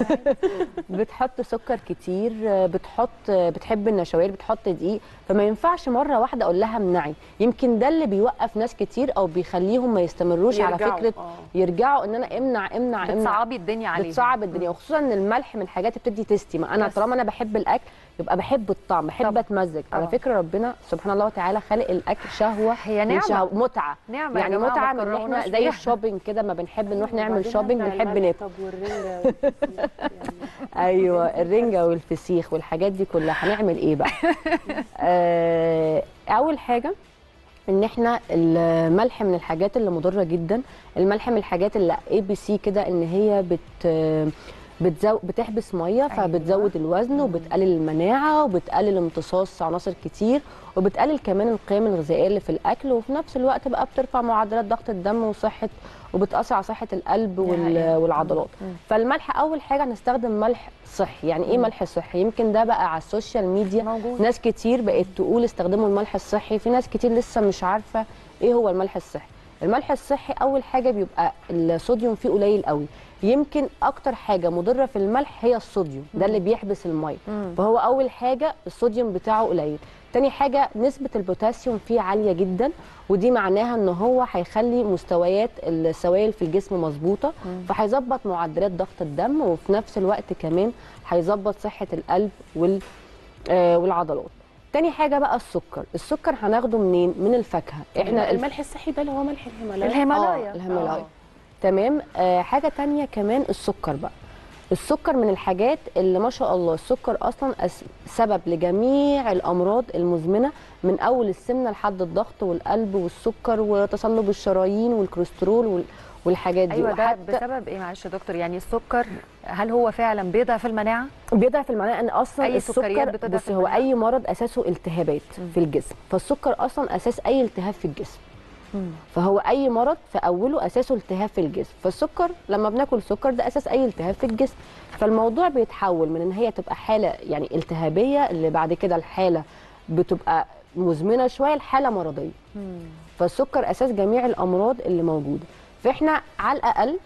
Speaker 5: بتحط سكر كتير آه، بتحط آه، بتحب النشويات بتحط دقيق فما ينفعش مره واحده اقول لها امنعي يمكن ده اللي بيوقف ناس كتير او بيخليهم ما يستمروش على
Speaker 2: يرجعوا،
Speaker 5: فكره
Speaker 2: آه.
Speaker 5: يرجعوا ان انا امنع امنع امنع
Speaker 1: بتصعبي الدنيا عليهم
Speaker 5: بتصعب الدنيا وخصوصا ان الملح من الحاجات اللي بتدي تستي ما انا
Speaker 1: يس.
Speaker 5: طالما انا بحب الاكل يبقى بحب الطعم بحب
Speaker 1: طبعا.
Speaker 5: اتمزج على
Speaker 1: طبعا.
Speaker 5: فكره ربنا سبحان الله وتعالى خالق الاكل شهوه
Speaker 1: هي
Speaker 5: من
Speaker 1: نعمة.
Speaker 5: شهوة متعه
Speaker 1: نعمة يا
Speaker 5: يعني
Speaker 1: جماعة،
Speaker 5: متعه
Speaker 1: ما
Speaker 5: من ان
Speaker 1: تكرهوناش
Speaker 5: احنا زي
Speaker 1: فيها.
Speaker 5: الشوبينج كده ما بنحب نروح نعمل
Speaker 2: وبعدين
Speaker 5: شوبينج
Speaker 2: هرجع
Speaker 5: بنحب
Speaker 2: الملح.
Speaker 5: ناكل
Speaker 2: طب والرنجه والفسيخ يعني
Speaker 5: ايوه الرنجه والفسيخ والحاجات دي كلها هنعمل ايه بقى آه اول حاجه ان احنا الملح من الحاجات اللي مضره جدا الملح من الحاجات اللي اي بي سي كده ان هي بت بتزو... بتحبس ميه فبتزود الوزن وبتقلل المناعه وبتقلل امتصاص عناصر كتير وبتقلل كمان القيم الغذائيه اللي في الاكل وفي نفس الوقت بقى بترفع معدلات ضغط الدم وصحه وبتاثر على صحه القلب وال... والعضلات فالملح اول حاجه هنستخدم ملح صحي يعني ايه ملح صحي يمكن ده بقى على السوشيال ميديا
Speaker 1: موجود.
Speaker 5: ناس كتير بقت تقول استخدموا الملح الصحي في ناس كتير لسه مش عارفه ايه هو الملح الصحي الملح الصحي اول حاجه بيبقى الصوديوم فيه قليل قوي يمكن اكتر حاجه مضره في الملح هي الصوديوم ده اللي بيحبس الميه فهو اول حاجه الصوديوم بتاعه قليل تاني حاجه نسبه البوتاسيوم فيه عاليه جدا ودي معناها ان هو هيخلي مستويات السوائل في الجسم مظبوطه فهيظبط معدلات ضغط الدم وفي نفس الوقت كمان هيظبط صحه القلب وال آه والعضلات تاني حاجه بقى السكر السكر هناخده منين من الفاكهه احنا الف-
Speaker 2: الملح الصحي ده اللي هو ملح الهيمالايا
Speaker 1: الهيمالايا
Speaker 5: آه، الهيمالايا تمام آه حاجه تانية كمان السكر بقى السكر من الحاجات اللي ما شاء الله السكر اصلا أس- سبب لجميع الامراض المزمنه من اول السمنه لحد الضغط والقلب والسكر وتصلب الشرايين والكوليسترول وال- والحاجات دي
Speaker 1: ايوه ده
Speaker 5: وحتى
Speaker 1: بسبب ايه معلش يا دكتور يعني السكر هل هو فعلا بيضعف المناعه
Speaker 5: بيضعف المناعه ان اصلا
Speaker 1: أي سكريات
Speaker 5: السكر
Speaker 1: بتضعف
Speaker 5: بص هو
Speaker 1: المناعة؟
Speaker 5: اي مرض اساسه التهابات في الجسم فالسكر اصلا اساس اي التهاب في الجسم فهو اي مرض في اوله اساسه التهاب في الجسم فالسكر لما بناكل سكر ده اساس اي التهاب في الجسم فالموضوع بيتحول من ان هي تبقى حاله يعني التهابيه اللي بعد كده الحاله بتبقى مزمنه شويه لحاله مرضيه فالسكر اساس جميع الامراض اللي موجوده فاحنا على الاقل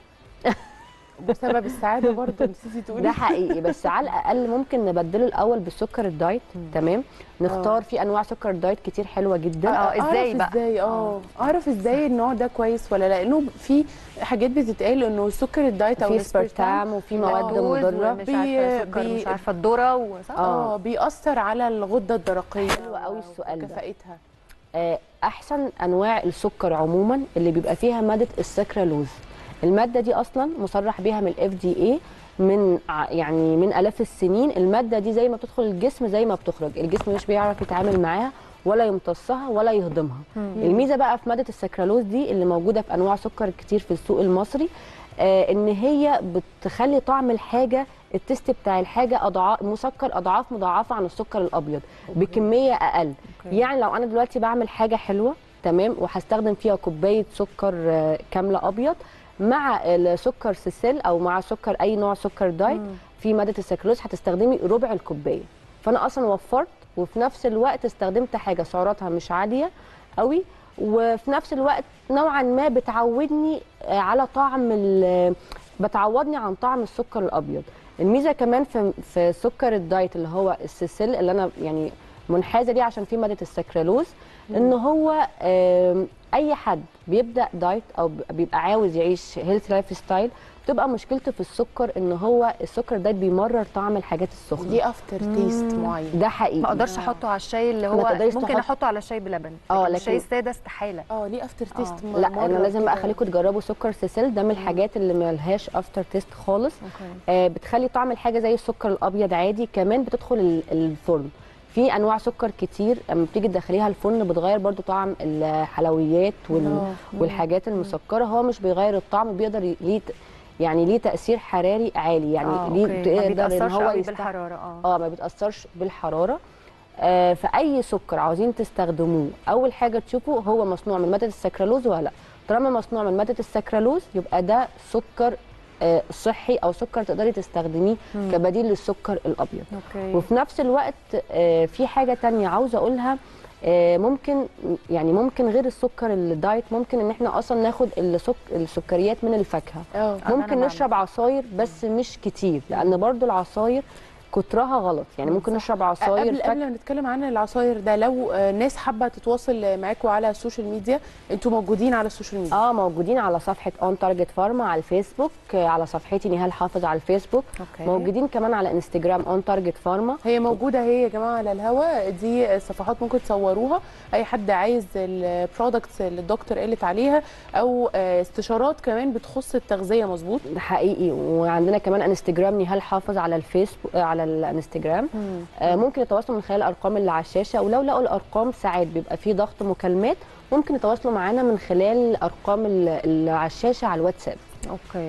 Speaker 2: بسبب السعاده برضه نسيتي تقولي
Speaker 5: ده حقيقي بس على الاقل ممكن نبدله الاول بالسكر الدايت تمام نختار في انواع سكر دايت كتير حلوه جدا
Speaker 1: آه، إزاي
Speaker 2: أعرف
Speaker 1: بقى؟
Speaker 2: ازاي اه اعرف ازاي النوع ده كويس ولا لا لانه في حاجات بتتقال انه السكر الدايت او
Speaker 5: في
Speaker 2: الاسبرتام
Speaker 5: سبرتام وفي مواد
Speaker 1: لاكتوز
Speaker 5: مضره
Speaker 1: ومش عارفه
Speaker 2: بي-
Speaker 1: سكر
Speaker 2: بي-
Speaker 1: مش عارفه الذره وصح
Speaker 2: اه بيأثر على الغده الدرقيه
Speaker 5: حلو قوي السؤال ده.
Speaker 2: كفاءتها
Speaker 5: آه، احسن انواع السكر عموما اللي بيبقى فيها ماده السكرالوز الماده دي اصلا مصرح بيها من الاف دي اي من ع- يعني من الاف السنين الماده دي زي ما بتدخل الجسم زي ما بتخرج الجسم مش بيعرف يتعامل معاها ولا يمتصها ولا يهضمها الميزه بقى في ماده السكرالوز دي اللي موجوده في انواع سكر كتير في السوق المصري آه ان هي بتخلي طعم الحاجه التست بتاع الحاجه اضعاف مسكر اضعاف مضاعفه عن السكر الابيض بكميه اقل يعني لو انا دلوقتي بعمل حاجه حلوه تمام وهستخدم فيها كوبايه سكر آه، كامله ابيض مع السكر سيسل او مع سكر اي نوع سكر دايت في ماده السكروز هتستخدمي ربع الكوبايه فانا اصلا وفرت وفي نفس الوقت استخدمت حاجه سعراتها مش عاليه قوي وفي نفس الوقت نوعا ما بتعودني آه، على طعم ال- بتعودني عن طعم السكر الابيض الميزه كمان في في سكر الدايت اللي هو السيسل اللي انا يعني منحازه ليه عشان فيه ماده السكرالوز ان هو آم، اي حد بيبدا دايت او ب- بيبقى عاوز يعيش هيلث لايف ستايل بتبقى مشكلته في السكر ان هو السكر دايت بيمرر طعم الحاجات السخنه
Speaker 2: دي افتر تيست معين
Speaker 5: ده حقيقي
Speaker 1: ما اقدرش احطه على الشاي اللي
Speaker 5: ما
Speaker 1: هو
Speaker 5: تقدريش
Speaker 1: ممكن
Speaker 5: تحط-
Speaker 1: احطه على الشاي بلبن
Speaker 5: آه،
Speaker 1: لكن الشاي
Speaker 5: لكن-
Speaker 1: الساده استحاله
Speaker 2: اه ليه افتر تيست
Speaker 5: لا انا لازم بقى اخليكم تجربوا سكر سيسل ده من الحاجات اللي ملهاش افتر تيست خالص آه بتخلي طعم الحاجه زي السكر الابيض عادي كمان بتدخل ال- الفرن في انواع سكر كتير اما بتيجي تدخليها الفرن بتغير برضو طعم الحلويات وال...
Speaker 2: آه.
Speaker 5: والحاجات المسكره هو مش بيغير الطعم بيقدر ي- ليه ت- يعني ليه تاثير حراري عالي يعني
Speaker 1: آه،
Speaker 5: ليه
Speaker 1: أوكي. ما
Speaker 5: تقدر ان
Speaker 1: بيتاثرش
Speaker 5: هو
Speaker 1: قوي
Speaker 5: يستح-
Speaker 1: بالحراره اه
Speaker 5: اه ما بيتاثرش بالحراره آه فاي سكر عاوزين تستخدموه اول حاجه تشوفوا هو مصنوع من ماده السكرالوز ولا لا طالما مصنوع من ماده السكرالوز يبقى ده سكر آه صحي او سكر تقدري تستخدميه كبديل للسكر الابيض
Speaker 1: اوكي
Speaker 5: وفي نفس الوقت آه، في حاجه تانية عاوزه اقولها آه، ممكن يعني ممكن غير السكر الدايت ممكن ان احنا اصلا ناخد السك... السكريات من الفاكهه
Speaker 2: اه
Speaker 1: أنا
Speaker 5: ممكن
Speaker 1: بعمل.
Speaker 5: نشرب عصاير بس مش كتير لان برضو العصاير كترها غلط يعني ممكن نشرب عصاير
Speaker 2: قبل قبل ما نتكلم عن العصاير ده لو آه، ناس حابه تتواصل معاكم على السوشيال ميديا انتوا موجودين على السوشيال ميديا
Speaker 5: اه موجودين على صفحه اون تارجت فارما على الفيسبوك آه، على صفحتي نهال حافظ على الفيسبوك
Speaker 1: أوكي.
Speaker 5: موجودين كمان على انستجرام اون تارجت فارما
Speaker 2: هي موجوده هي يا جماعه على الهوا دي صفحات ممكن تصوروها اي حد عايز البرودكتس اللي الدكتور قالت عليها او آه، استشارات كمان بتخص التغذيه مظبوط
Speaker 5: ده حقيقي وعندنا كمان انستجرام نهال حافظ على الفيسبوك آه، على الانستجرام آه، ممكن يتواصلوا من خلال الارقام اللي على الشاشه ولو لقوا الارقام ساعات بيبقى في ضغط مكالمات ممكن يتواصلوا معانا من خلال ارقام ال- اللي على الشاشه على الواتساب
Speaker 1: اوكي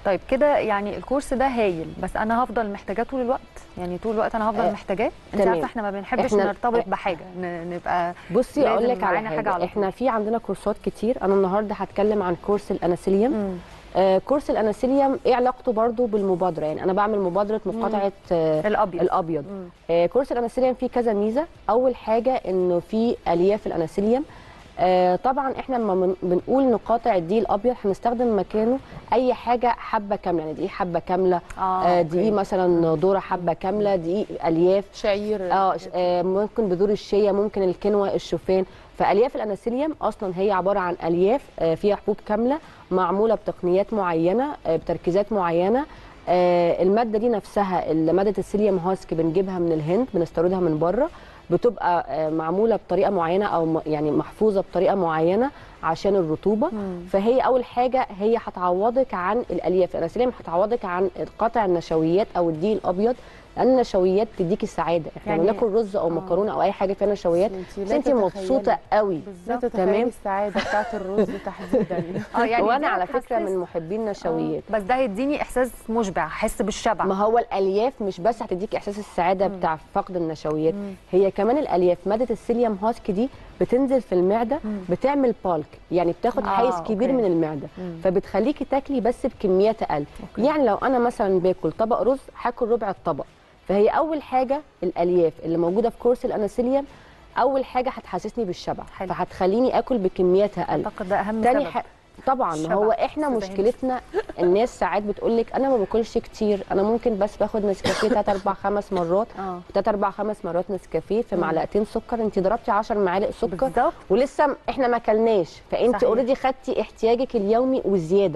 Speaker 1: طيب كده يعني الكورس ده هايل بس انا هفضل محتاجاه طول الوقت يعني طول الوقت انا هفضل
Speaker 5: آه،
Speaker 1: محتاجاه انت
Speaker 5: تمام.
Speaker 1: عارفه احنا ما بنحبش
Speaker 5: إحنا-
Speaker 1: نرتبط بحاجه ن- نبقى
Speaker 5: بصي
Speaker 1: لازم
Speaker 5: اقول لك على
Speaker 1: معانا
Speaker 5: حاجه,
Speaker 1: حاجة على
Speaker 5: احنا
Speaker 1: طول.
Speaker 5: في عندنا كورسات كتير انا النهارده هتكلم عن كورس الاناسيليوم
Speaker 1: مم.
Speaker 5: آه كورس الاناسيليوم ايه علاقته برضو بالمبادره يعني انا بعمل مبادره مقاطعه آه
Speaker 1: الابيض
Speaker 5: الابيض
Speaker 1: مم.
Speaker 5: آه كورس الاناسيليوم فيه كذا ميزه اول حاجه انه في الياف الاناسيليوم آه طبعا احنا لما من- بنقول نقاطع الدقيق الابيض هنستخدم مكانه اي حاجه حبه كامله يعني دقيق حبه كامله
Speaker 1: اه
Speaker 5: آه
Speaker 1: أوكي.
Speaker 5: دقيق مثلا ذره حبه كامله دقيق الياف
Speaker 2: شعير
Speaker 5: اه ش- آه، ممكن بذور الشيا ممكن الكنوة الشوفان فالياف الاناسيليوم اصلا هي عباره عن الياف آه، فيها حبوب كامله معموله بتقنيات معينه آه، بتركيزات معينه آه، الماده دي نفسها اللي ماده السيليوم هاسك بنجيبها من الهند بنستوردها من بره بتبقى آه، معموله بطريقه معينه او م- يعني محفوظه بطريقه معينه عشان الرطوبه فهي اول حاجه هي هتعوضك عن الالياف الاناسيليوم هتعوضك عن قطع النشويات او الدقيق الابيض لان النشويات تديكي السعاده احنا
Speaker 1: يعني-
Speaker 5: يعني بناكل رز او مكرونه او اي حاجه فيها نشويات
Speaker 2: انتي
Speaker 5: بس
Speaker 2: لا
Speaker 5: انت
Speaker 2: تتخيلي.
Speaker 5: مبسوطه قوي
Speaker 2: لا
Speaker 5: تمام.
Speaker 2: تتخيلي السعاده بتاعت الرز تحديدا
Speaker 1: اه يعني
Speaker 5: وانا
Speaker 1: دي
Speaker 5: على فكره
Speaker 1: هتحسس-
Speaker 5: من محبين النشويات
Speaker 1: بس ده هيديني احساس مشبع احس بالشبع
Speaker 5: ما هو الالياف مش بس هتديك احساس السعاده بتاع فقد النشويات هي كمان الالياف ماده السيليوم هاسك دي بتنزل في المعده بتعمل بالك يعني بتاخد
Speaker 1: آه،
Speaker 5: حيز كبير
Speaker 1: أوكي.
Speaker 5: من المعده فبتخليكي تاكلي بس بكميات اقل يعني لو انا مثلا باكل طبق رز هاكل ربع الطبق فهي اول حاجه الالياف اللي موجوده في كورس الاناسيليوم اول حاجه هتحسسني بالشبع
Speaker 1: حلو.
Speaker 5: فهتخليني اكل بكميات اقل
Speaker 1: اعتقد ده اهم
Speaker 5: تاني
Speaker 1: سبب
Speaker 5: حاجه طبعا
Speaker 1: الشبع.
Speaker 5: هو احنا
Speaker 1: أستاذة هند.
Speaker 5: مشكلتنا الناس ساعات بتقول لك انا ما باكلش كتير انا ممكن بس باخد نسكافيه 3 4 5 مرات
Speaker 1: اه
Speaker 5: 3 4 5 مرات نسكافيه في معلقتين سكر انت ضربتي 10 معالق سكر
Speaker 1: بالظبط
Speaker 5: ولسه م- احنا ما اكلناش فانت
Speaker 1: صحيح.
Speaker 5: اوريدي خدتي احتياجك اليومي وزياده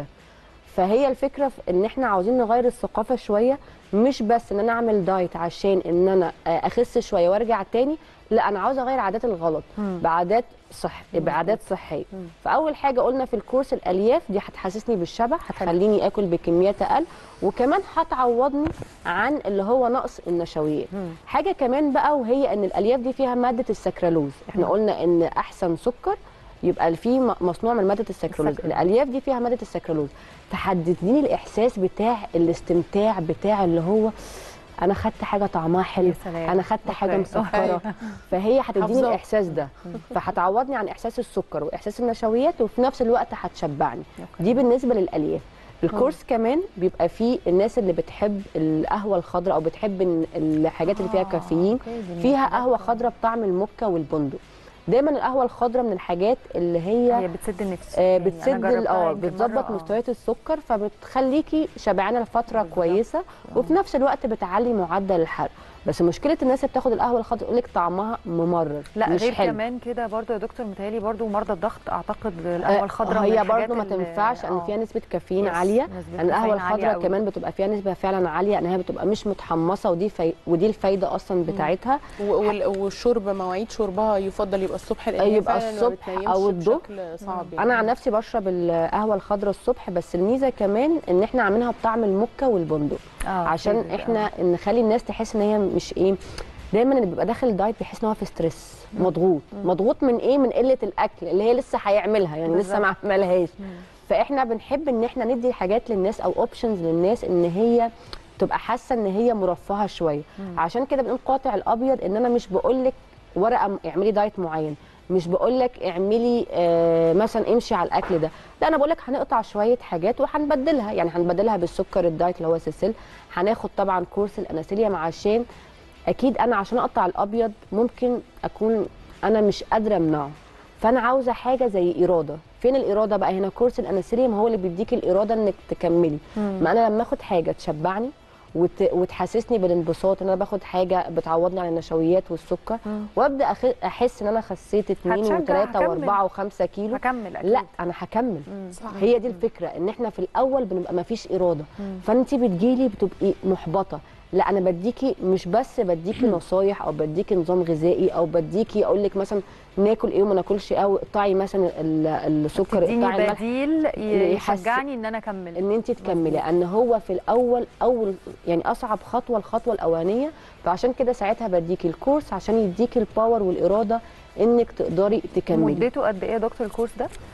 Speaker 5: فهي الفكره في ان احنا عاوزين نغير الثقافه شويه مش بس ان انا اعمل دايت عشان ان انا آه، اخس شويه وارجع تاني لا انا عاوزه اغير عادات الغلط بعادات صح بعادات صحيه فاول حاجه قلنا في الكورس الالياف دي هتحسسني بالشبع هتخليني اكل بكميات اقل وكمان هتعوضني عن اللي هو نقص النشويات حاجه كمان بقى وهي ان الالياف دي فيها ماده السكرالوز احنا قلنا ان احسن سكر يبقى في م- مصنوع من ماده السكرالوز
Speaker 1: السكرالوز.
Speaker 5: الالياف دي فيها ماده السكرالوز تحددني الاحساس بتاع الاستمتاع بتاع اللي هو انا خدت حاجه طعمها حلو
Speaker 1: يا سلام.
Speaker 5: انا خدت حاجه
Speaker 1: أوكي.
Speaker 5: مسكره فهي هتديني
Speaker 2: حافظاه.
Speaker 5: الاحساس ده فهتعوضني عن احساس السكر واحساس النشويات وفي نفس الوقت هتشبعني دي بالنسبه للالياف الكورس كمان بيبقى فيه الناس اللي بتحب القهوه الخضراء او بتحب إن الحاجات اللي فيها كافيين
Speaker 1: أوكي، دي من
Speaker 5: فيها
Speaker 1: الحاجات
Speaker 5: قهوه خضراء بطعم الموكا والبندق دايما القهوه الخضراء من الحاجات اللي هي
Speaker 1: هي بتسد النفس
Speaker 5: آه،
Speaker 1: يعني أنا
Speaker 5: بتسد ال-
Speaker 1: جربتها
Speaker 5: اه
Speaker 1: يمكن
Speaker 5: بتظبط
Speaker 1: مرة، آه.
Speaker 5: مستويات السكر فبتخليكي شبعانه لفتره كويسه وفي نفس الوقت بتعلي معدل الحرق بس مشكله الناس اللي بتاخد القهوه الخضراء يقول لك طعمها ممرر
Speaker 1: لا
Speaker 5: مش
Speaker 1: غير
Speaker 5: حلو.
Speaker 1: كمان كده برضو يا دكتور متهيألي برضو مرضى الضغط اعتقد القهوه
Speaker 5: آه،
Speaker 1: الخضراء من
Speaker 5: هي
Speaker 1: الحاجات
Speaker 5: برضه ما
Speaker 1: اللي-
Speaker 5: تنفعش ان
Speaker 1: آه.
Speaker 5: فيها نسبه كافيين
Speaker 1: يس،
Speaker 5: عاليه
Speaker 1: نسبة
Speaker 5: لان القهوه
Speaker 1: كافيين عالية
Speaker 5: الخضراء
Speaker 1: قوي.
Speaker 5: كمان بتبقى فيها نسبه فعلا عاليه ان هي بتبقى مش متحمصه ودي في... ودي الفايده اصلا بتاعتها
Speaker 2: و- وال- والشرب مواعيد شربها يفضل يبقى الصبح لان هي
Speaker 5: يبقى
Speaker 2: فعلاً ما
Speaker 5: الصبح
Speaker 2: بتنيمش
Speaker 5: أو الظهر.
Speaker 2: بشكل صعب يعني.
Speaker 5: انا عن نفسي بشرب القهوه الخضراء الصبح بس الميزه كمان ان احنا عاملينها بطعم الموكا والبندق
Speaker 1: آه،
Speaker 5: عشان
Speaker 1: فكرة،
Speaker 5: احنا نخلي الناس تحس ان هي مش ايه دايما اللي بيبقى داخل دايت بيحس ان هو في ستريس مضغوط مضغوط من ايه من قله الاكل اللي هي لسه هيعملها يعني لسه ما عملهاش فاحنا بنحب ان احنا ندي حاجات للناس او اوبشنز للناس ان هي تبقى حاسه ان هي مرفهه شويه عشان كده بنقول قاطع الابيض ان انا مش بقول لك ورقه م- اعملي دايت معين مش بقول لك اعملي آه مثلا امشي على الاكل ده لا انا بقول لك هنقطع شويه حاجات وهنبدلها يعني هنبدلها بالسكر الدايت اللي هو سيسل هناخد طبعا كورس الاناسيليوم عشان اكيد انا عشان اقطع الابيض ممكن اكون انا مش قادره امنعه فانا عاوزه حاجه زي اراده فين الاراده بقى هنا كورس الاناسيليوم هو اللي بيديكي الاراده انك تكملي ما انا لما اخد حاجه تشبعني وت... وتحسسني بالانبساط ان انا باخد حاجه بتعوضني عن النشويات والسكر وابدا أخ... احس ان انا خسيت 2
Speaker 1: هتشجع،
Speaker 5: و3
Speaker 1: هكمل.
Speaker 5: و4 و5 كيلو
Speaker 1: هكمل اكيد
Speaker 5: لا انا هكمل
Speaker 2: صح.
Speaker 5: هي دي الفكره ان احنا في الاول بنبقى ما فيش اراده فانت بتجيلي بتبقي محبطه لا انا بديكي مش بس بديكي نصايح او بديكي نظام غذائي او بديكي اقول لك مثلا ناكل ايه وما ناكلش ايه او اقطعي مثلا ال- السكر
Speaker 1: تديني
Speaker 5: اقطعي الملح
Speaker 1: بديل ي-
Speaker 5: يحس-
Speaker 1: يشجعني ان انا اكمل
Speaker 5: ان انت تكملي لان هو في الاول اول يعني اصعب خطوه الخطوه الاولانيه فعشان كده ساعتها بديكي الكورس عشان يديكي الباور والاراده انك تقدري تكملي
Speaker 1: مدته قد ايه يا دكتور الكورس ده؟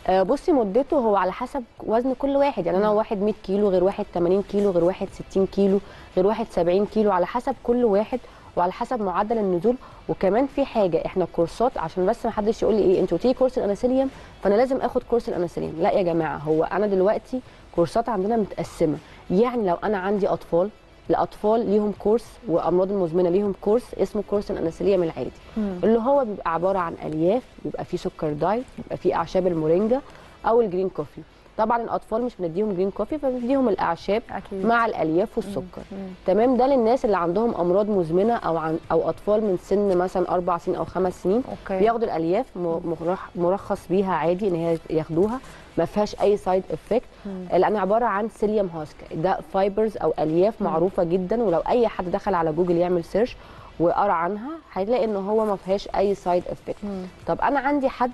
Speaker 5: آه، بصي مدته هو على حسب وزن كل واحد يعني انا واحد 100 كيلو غير واحد 80 كيلو غير واحد 60 كيلو غير واحد 70 كيلو على حسب كل واحد وعلى حسب معدل النزول وكمان في حاجه احنا الكورسات عشان بس ما حدش يقول لي ايه انت قلتي لي كورس الاناسيليوم فانا لازم اخد كورس الاناسيليوم لا يا جماعه هو انا دلوقتي كورسات عندنا متقسمه يعني لو انا عندي اطفال الاطفال ليهم كورس وامراض المزمنه ليهم كورس اسمه كورس الاناسيليوم العادي اللي هو بيبقى عباره عن الياف بيبقى فيه سكر دايت بيبقى فيه اعشاب المورينجا او الجرين كوفي طبعا الاطفال مش بنديهم جرين كوفي فبنديهم الاعشاب
Speaker 1: اكيد
Speaker 5: مع الالياف والسكر
Speaker 1: مم.
Speaker 5: تمام ده للناس اللي عندهم امراض مزمنه او عن او اطفال من سن مثلا اربع سنين او خمس سنين
Speaker 1: اوكي
Speaker 5: بياخدوا الالياف م- مرخ- مرخص بيها عادي ان هي ياخدوها ما فيهاش اي سايد افكت لان عباره عن سيليوم هاسك ده فايبرز او الياف معروفه جدا ولو اي حد دخل على جوجل يعمل سيرش وقرا عنها هيلاقي ان هو ما فيهاش اي سايد افكت طب انا عندي حد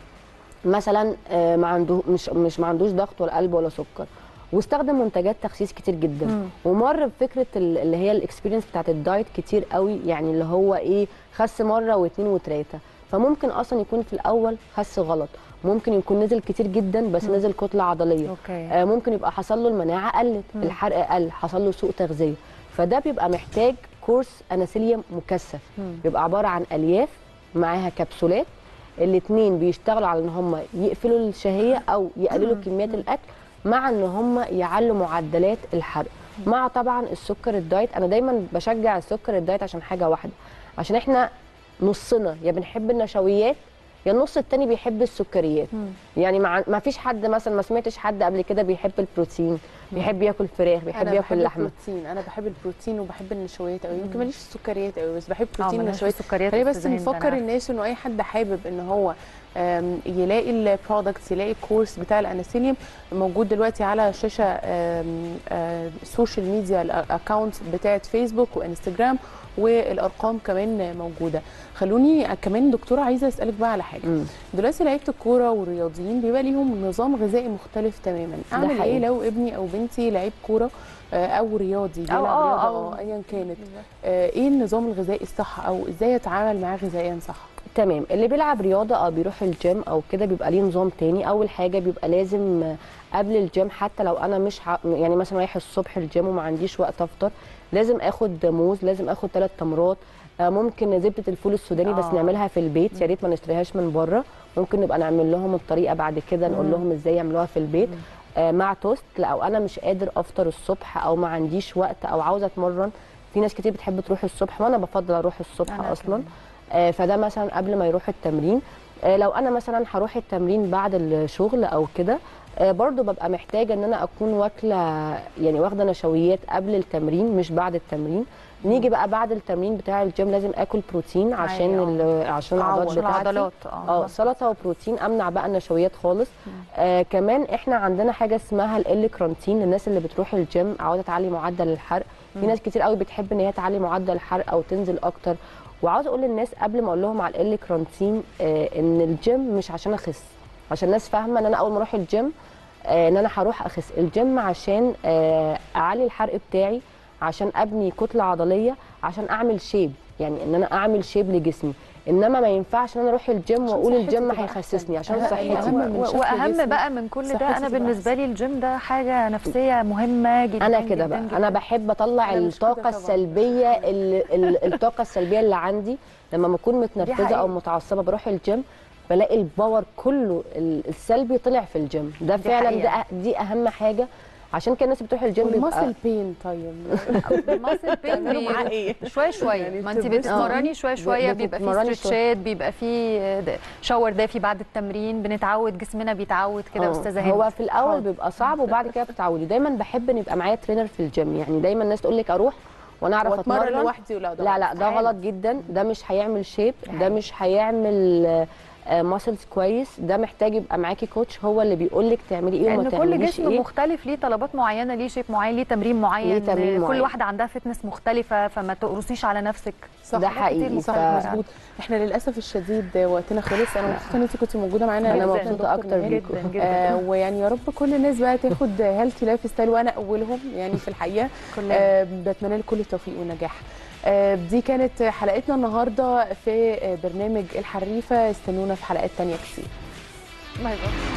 Speaker 5: مثلا آه، ما عنده مش مش ما عندوش ضغط ولا قلب ولا سكر واستخدم منتجات تخسيس كتير جدا
Speaker 1: مم.
Speaker 5: ومر بفكره ال- اللي هي الاكسبيرينس بتاعت الدايت كتير قوي يعني اللي هو ايه خس مره واثنين وثلاثه فممكن اصلا يكون في الاول خس غلط ممكن يكون نزل كتير جدا بس
Speaker 1: مم.
Speaker 5: نزل كتله عضليه
Speaker 1: اوكي
Speaker 5: آه، ممكن يبقى حصل له المناعه قلت
Speaker 1: مم.
Speaker 5: الحرق قل حصل له سوء تغذيه فده بيبقى محتاج كورس اناسيليوم مكثف
Speaker 1: مم.
Speaker 5: بيبقى عباره عن الياف معاها كبسولات الاثنين بيشتغلوا على ان هم يقفلوا الشهيه او يقللوا كميات الاكل مع ان هم يعلوا معدلات الحرق مع طبعا السكر الدايت انا دايما بشجع السكر الدايت عشان حاجه واحده عشان احنا نصنا يا بنحب النشويات يا النص التاني بيحب السكريات
Speaker 1: مم.
Speaker 5: يعني مع ما فيش حد مثلا ما سمعتش حد قبل كده بيحب البروتين بيحب ياكل فراخ بيحب
Speaker 2: انا
Speaker 5: ياكل
Speaker 2: بحب
Speaker 5: لحمه
Speaker 2: البروتين انا بحب البروتين وبحب النشويات قوي يمكن ماليش السكريات قوي بس بحب بروتين
Speaker 1: مالهاش
Speaker 2: ونشويات
Speaker 1: السكريات
Speaker 2: خلينا
Speaker 1: بس
Speaker 2: بس
Speaker 1: زي ما أنت
Speaker 2: نفكر
Speaker 1: عارف.
Speaker 2: الناس انه اي حد حابب ان هو آم، يلاقي البرودكتس يلاقي الكورس بتاع الاناسيليوم موجود دلوقتي على شاشه آم، آه، السوشيال ميديا الاكونت بتاعت فيسبوك وانستجرام والارقام كمان موجوده خلوني كمان دكتوره عايزه اسالك بقى على حاجه
Speaker 5: مم.
Speaker 2: دلوقتي لعيبه الكوره والرياضيين بيبقى ليهم نظام غذائي مختلف تماما اعمل ايه
Speaker 5: حقيقي.
Speaker 2: لو ابني او بنتي لعيب كوره آه، او رياضي بيلعب
Speaker 1: آه،
Speaker 2: رياضه
Speaker 1: أو-
Speaker 2: اه ايا كانت آه، ايه النظام الغذائي الصح او ازاي يتعامل معاه غذائيا صح
Speaker 5: تمام اللي بيلعب رياضه او بيروح الجيم او كده بيبقى ليه نظام تاني اول حاجه بيبقى لازم آه، قبل الجيم حتى لو انا مش ع... يعني مثلا رايح الصبح الجيم وما عنديش وقت افطر لازم اخد موز لازم اخد ثلاث تمرات آه، ممكن زبده الفول السوداني بس
Speaker 1: آه.
Speaker 5: نعملها في البيت يا ريت ما نشتريهاش من بره ممكن نبقى نعمل لهم الطريقه بعد كده نقول لهم ازاي يعملوها في البيت آه، مع توست لو انا مش قادر افطر الصبح او ما عنديش وقت او عاوزه اتمرن في ناس كتير بتحب تروح الصبح وانا بفضل اروح الصبح
Speaker 1: أنا
Speaker 5: اصلا
Speaker 1: كمان.
Speaker 5: آه، فده مثلا قبل ما يروح التمرين آه، لو انا مثلا هروح التمرين بعد الشغل او كده آه، برضو ببقى محتاجه ان انا اكون واكله يعني واخده نشويات قبل التمرين مش بعد التمرين نيجي بقى بعد التمرين بتاع الجيم لازم اكل بروتين عشان
Speaker 1: أيوة.
Speaker 5: ال- عشان العضلات
Speaker 1: عشان
Speaker 5: بتاعتي
Speaker 1: العضلات
Speaker 5: اه سلطه وبروتين امنع بقى النشويات خالص آه كمان احنا عندنا حاجه اسمها ال كرانتين للناس اللي بتروح الجيم عاوزه تعلي معدل الحرق في ناس كتير قوي بتحب ان هي تعلي معدل الحرق او تنزل اكتر وعاوزه اقول للناس قبل ما اقول لهم على ال كرانتين آه ان الجيم مش عشان اخس عشان الناس فاهمه ان انا اول ما اروح الجيم آه ان انا هروح اخس الجيم عشان آه اعلي الحرق بتاعي عشان ابني كتله عضليه عشان اعمل شيب يعني ان انا اعمل شيب لجسمي انما ما ينفعش ان انا اروح الجيم
Speaker 2: عشان
Speaker 5: واقول
Speaker 2: صحتي
Speaker 5: الجيم
Speaker 2: تبقى
Speaker 5: هيخسسني
Speaker 2: أحسن.
Speaker 5: عشان
Speaker 2: أهم-
Speaker 5: صحتي
Speaker 2: أهم من
Speaker 1: و-
Speaker 2: شكل
Speaker 1: واهم
Speaker 2: جسمي،
Speaker 1: بقى من كل
Speaker 2: صحتي
Speaker 1: ده انا
Speaker 2: تبقى
Speaker 1: بالنسبه
Speaker 2: أحسن.
Speaker 1: لي الجيم ده حاجه نفسيه مهمه جدا
Speaker 5: انا كده
Speaker 1: جداً
Speaker 5: بقى
Speaker 1: جداً.
Speaker 5: انا بحب اطلع
Speaker 2: أنا مش كده
Speaker 5: الطاقه
Speaker 2: طبعاً.
Speaker 5: السلبيه ال- ال- الطاقه السلبيه اللي عندي لما بكون متنرفزه
Speaker 1: حقيقة.
Speaker 5: او متعصبه بروح الجيم بلاقي الباور كله ال- السلبي طلع في الجيم ده
Speaker 1: دي
Speaker 5: فعلا
Speaker 1: حقيقة.
Speaker 5: ده دي اهم حاجه عشان كده الناس بتروح الجيم بيبقى
Speaker 2: والماسل بين طيب
Speaker 1: الماسل بين
Speaker 2: تعملوا معاه
Speaker 1: بي-
Speaker 2: ايه
Speaker 1: شويه شويه
Speaker 2: يعني
Speaker 1: ما انت
Speaker 2: بتبقى-
Speaker 1: بتتمرني شويه شويه بيبقى في
Speaker 5: بتتمرني شوية.
Speaker 1: ستريتشات بيبقى في د- شاور دافي بعد التمرين بنتعود جسمنا بيتعود كده
Speaker 5: آه.
Speaker 1: استاذه
Speaker 5: هو
Speaker 1: هند
Speaker 5: في الاول بيبقى صعب وبعد كده بتتعودي دايما بحب ان يبقى معايا ترينر في الجيم يعني دايما الناس تقول لك اروح وانا اعرف
Speaker 2: واتمرن
Speaker 5: اتمرن
Speaker 2: لوحدي ولا ده
Speaker 5: لا لا ده
Speaker 2: استحالة.
Speaker 5: غلط جدا ده مش هيعمل شيب ده
Speaker 1: حقيقي.
Speaker 5: مش هيعمل ماسلز كويس ده محتاج يبقى معاكي كوتش هو اللي بيقول لك تعملي ايه وما
Speaker 1: لان كل
Speaker 5: تعمليش
Speaker 1: جسم
Speaker 5: ايه
Speaker 1: مختلف ليه طلبات معينه ليه شيب معين ليه تمرين معين
Speaker 5: ليه تمرين
Speaker 1: كل
Speaker 5: معين.
Speaker 1: واحده عندها فتنس مختلفه فما تقرصيش على نفسك
Speaker 2: صح
Speaker 5: ده
Speaker 2: حاجات
Speaker 5: حقيقي.
Speaker 2: كتير
Speaker 5: ف-
Speaker 2: صح مظبوط احنا للاسف الشديد وقتنا خلص انا مبسوطه ان انت كنت موجوده معانا
Speaker 5: انا
Speaker 2: جداً
Speaker 5: مبسوطه
Speaker 2: دكتور
Speaker 5: اكتر
Speaker 2: نهال.
Speaker 5: بيكم
Speaker 1: جدا جدا
Speaker 2: آه ويعني يا رب كل الناس بقى تاخد هيلثي لايف ستايل وانا اولهم يعني في الحقيقه
Speaker 1: كلنا
Speaker 2: آه بتمنى لك كل التوفيق والنجاح آه دي كانت حلقتنا النهارده في آه، برنامج الحريفه استنونا في حلقات تانية كتير
Speaker 1: باي باي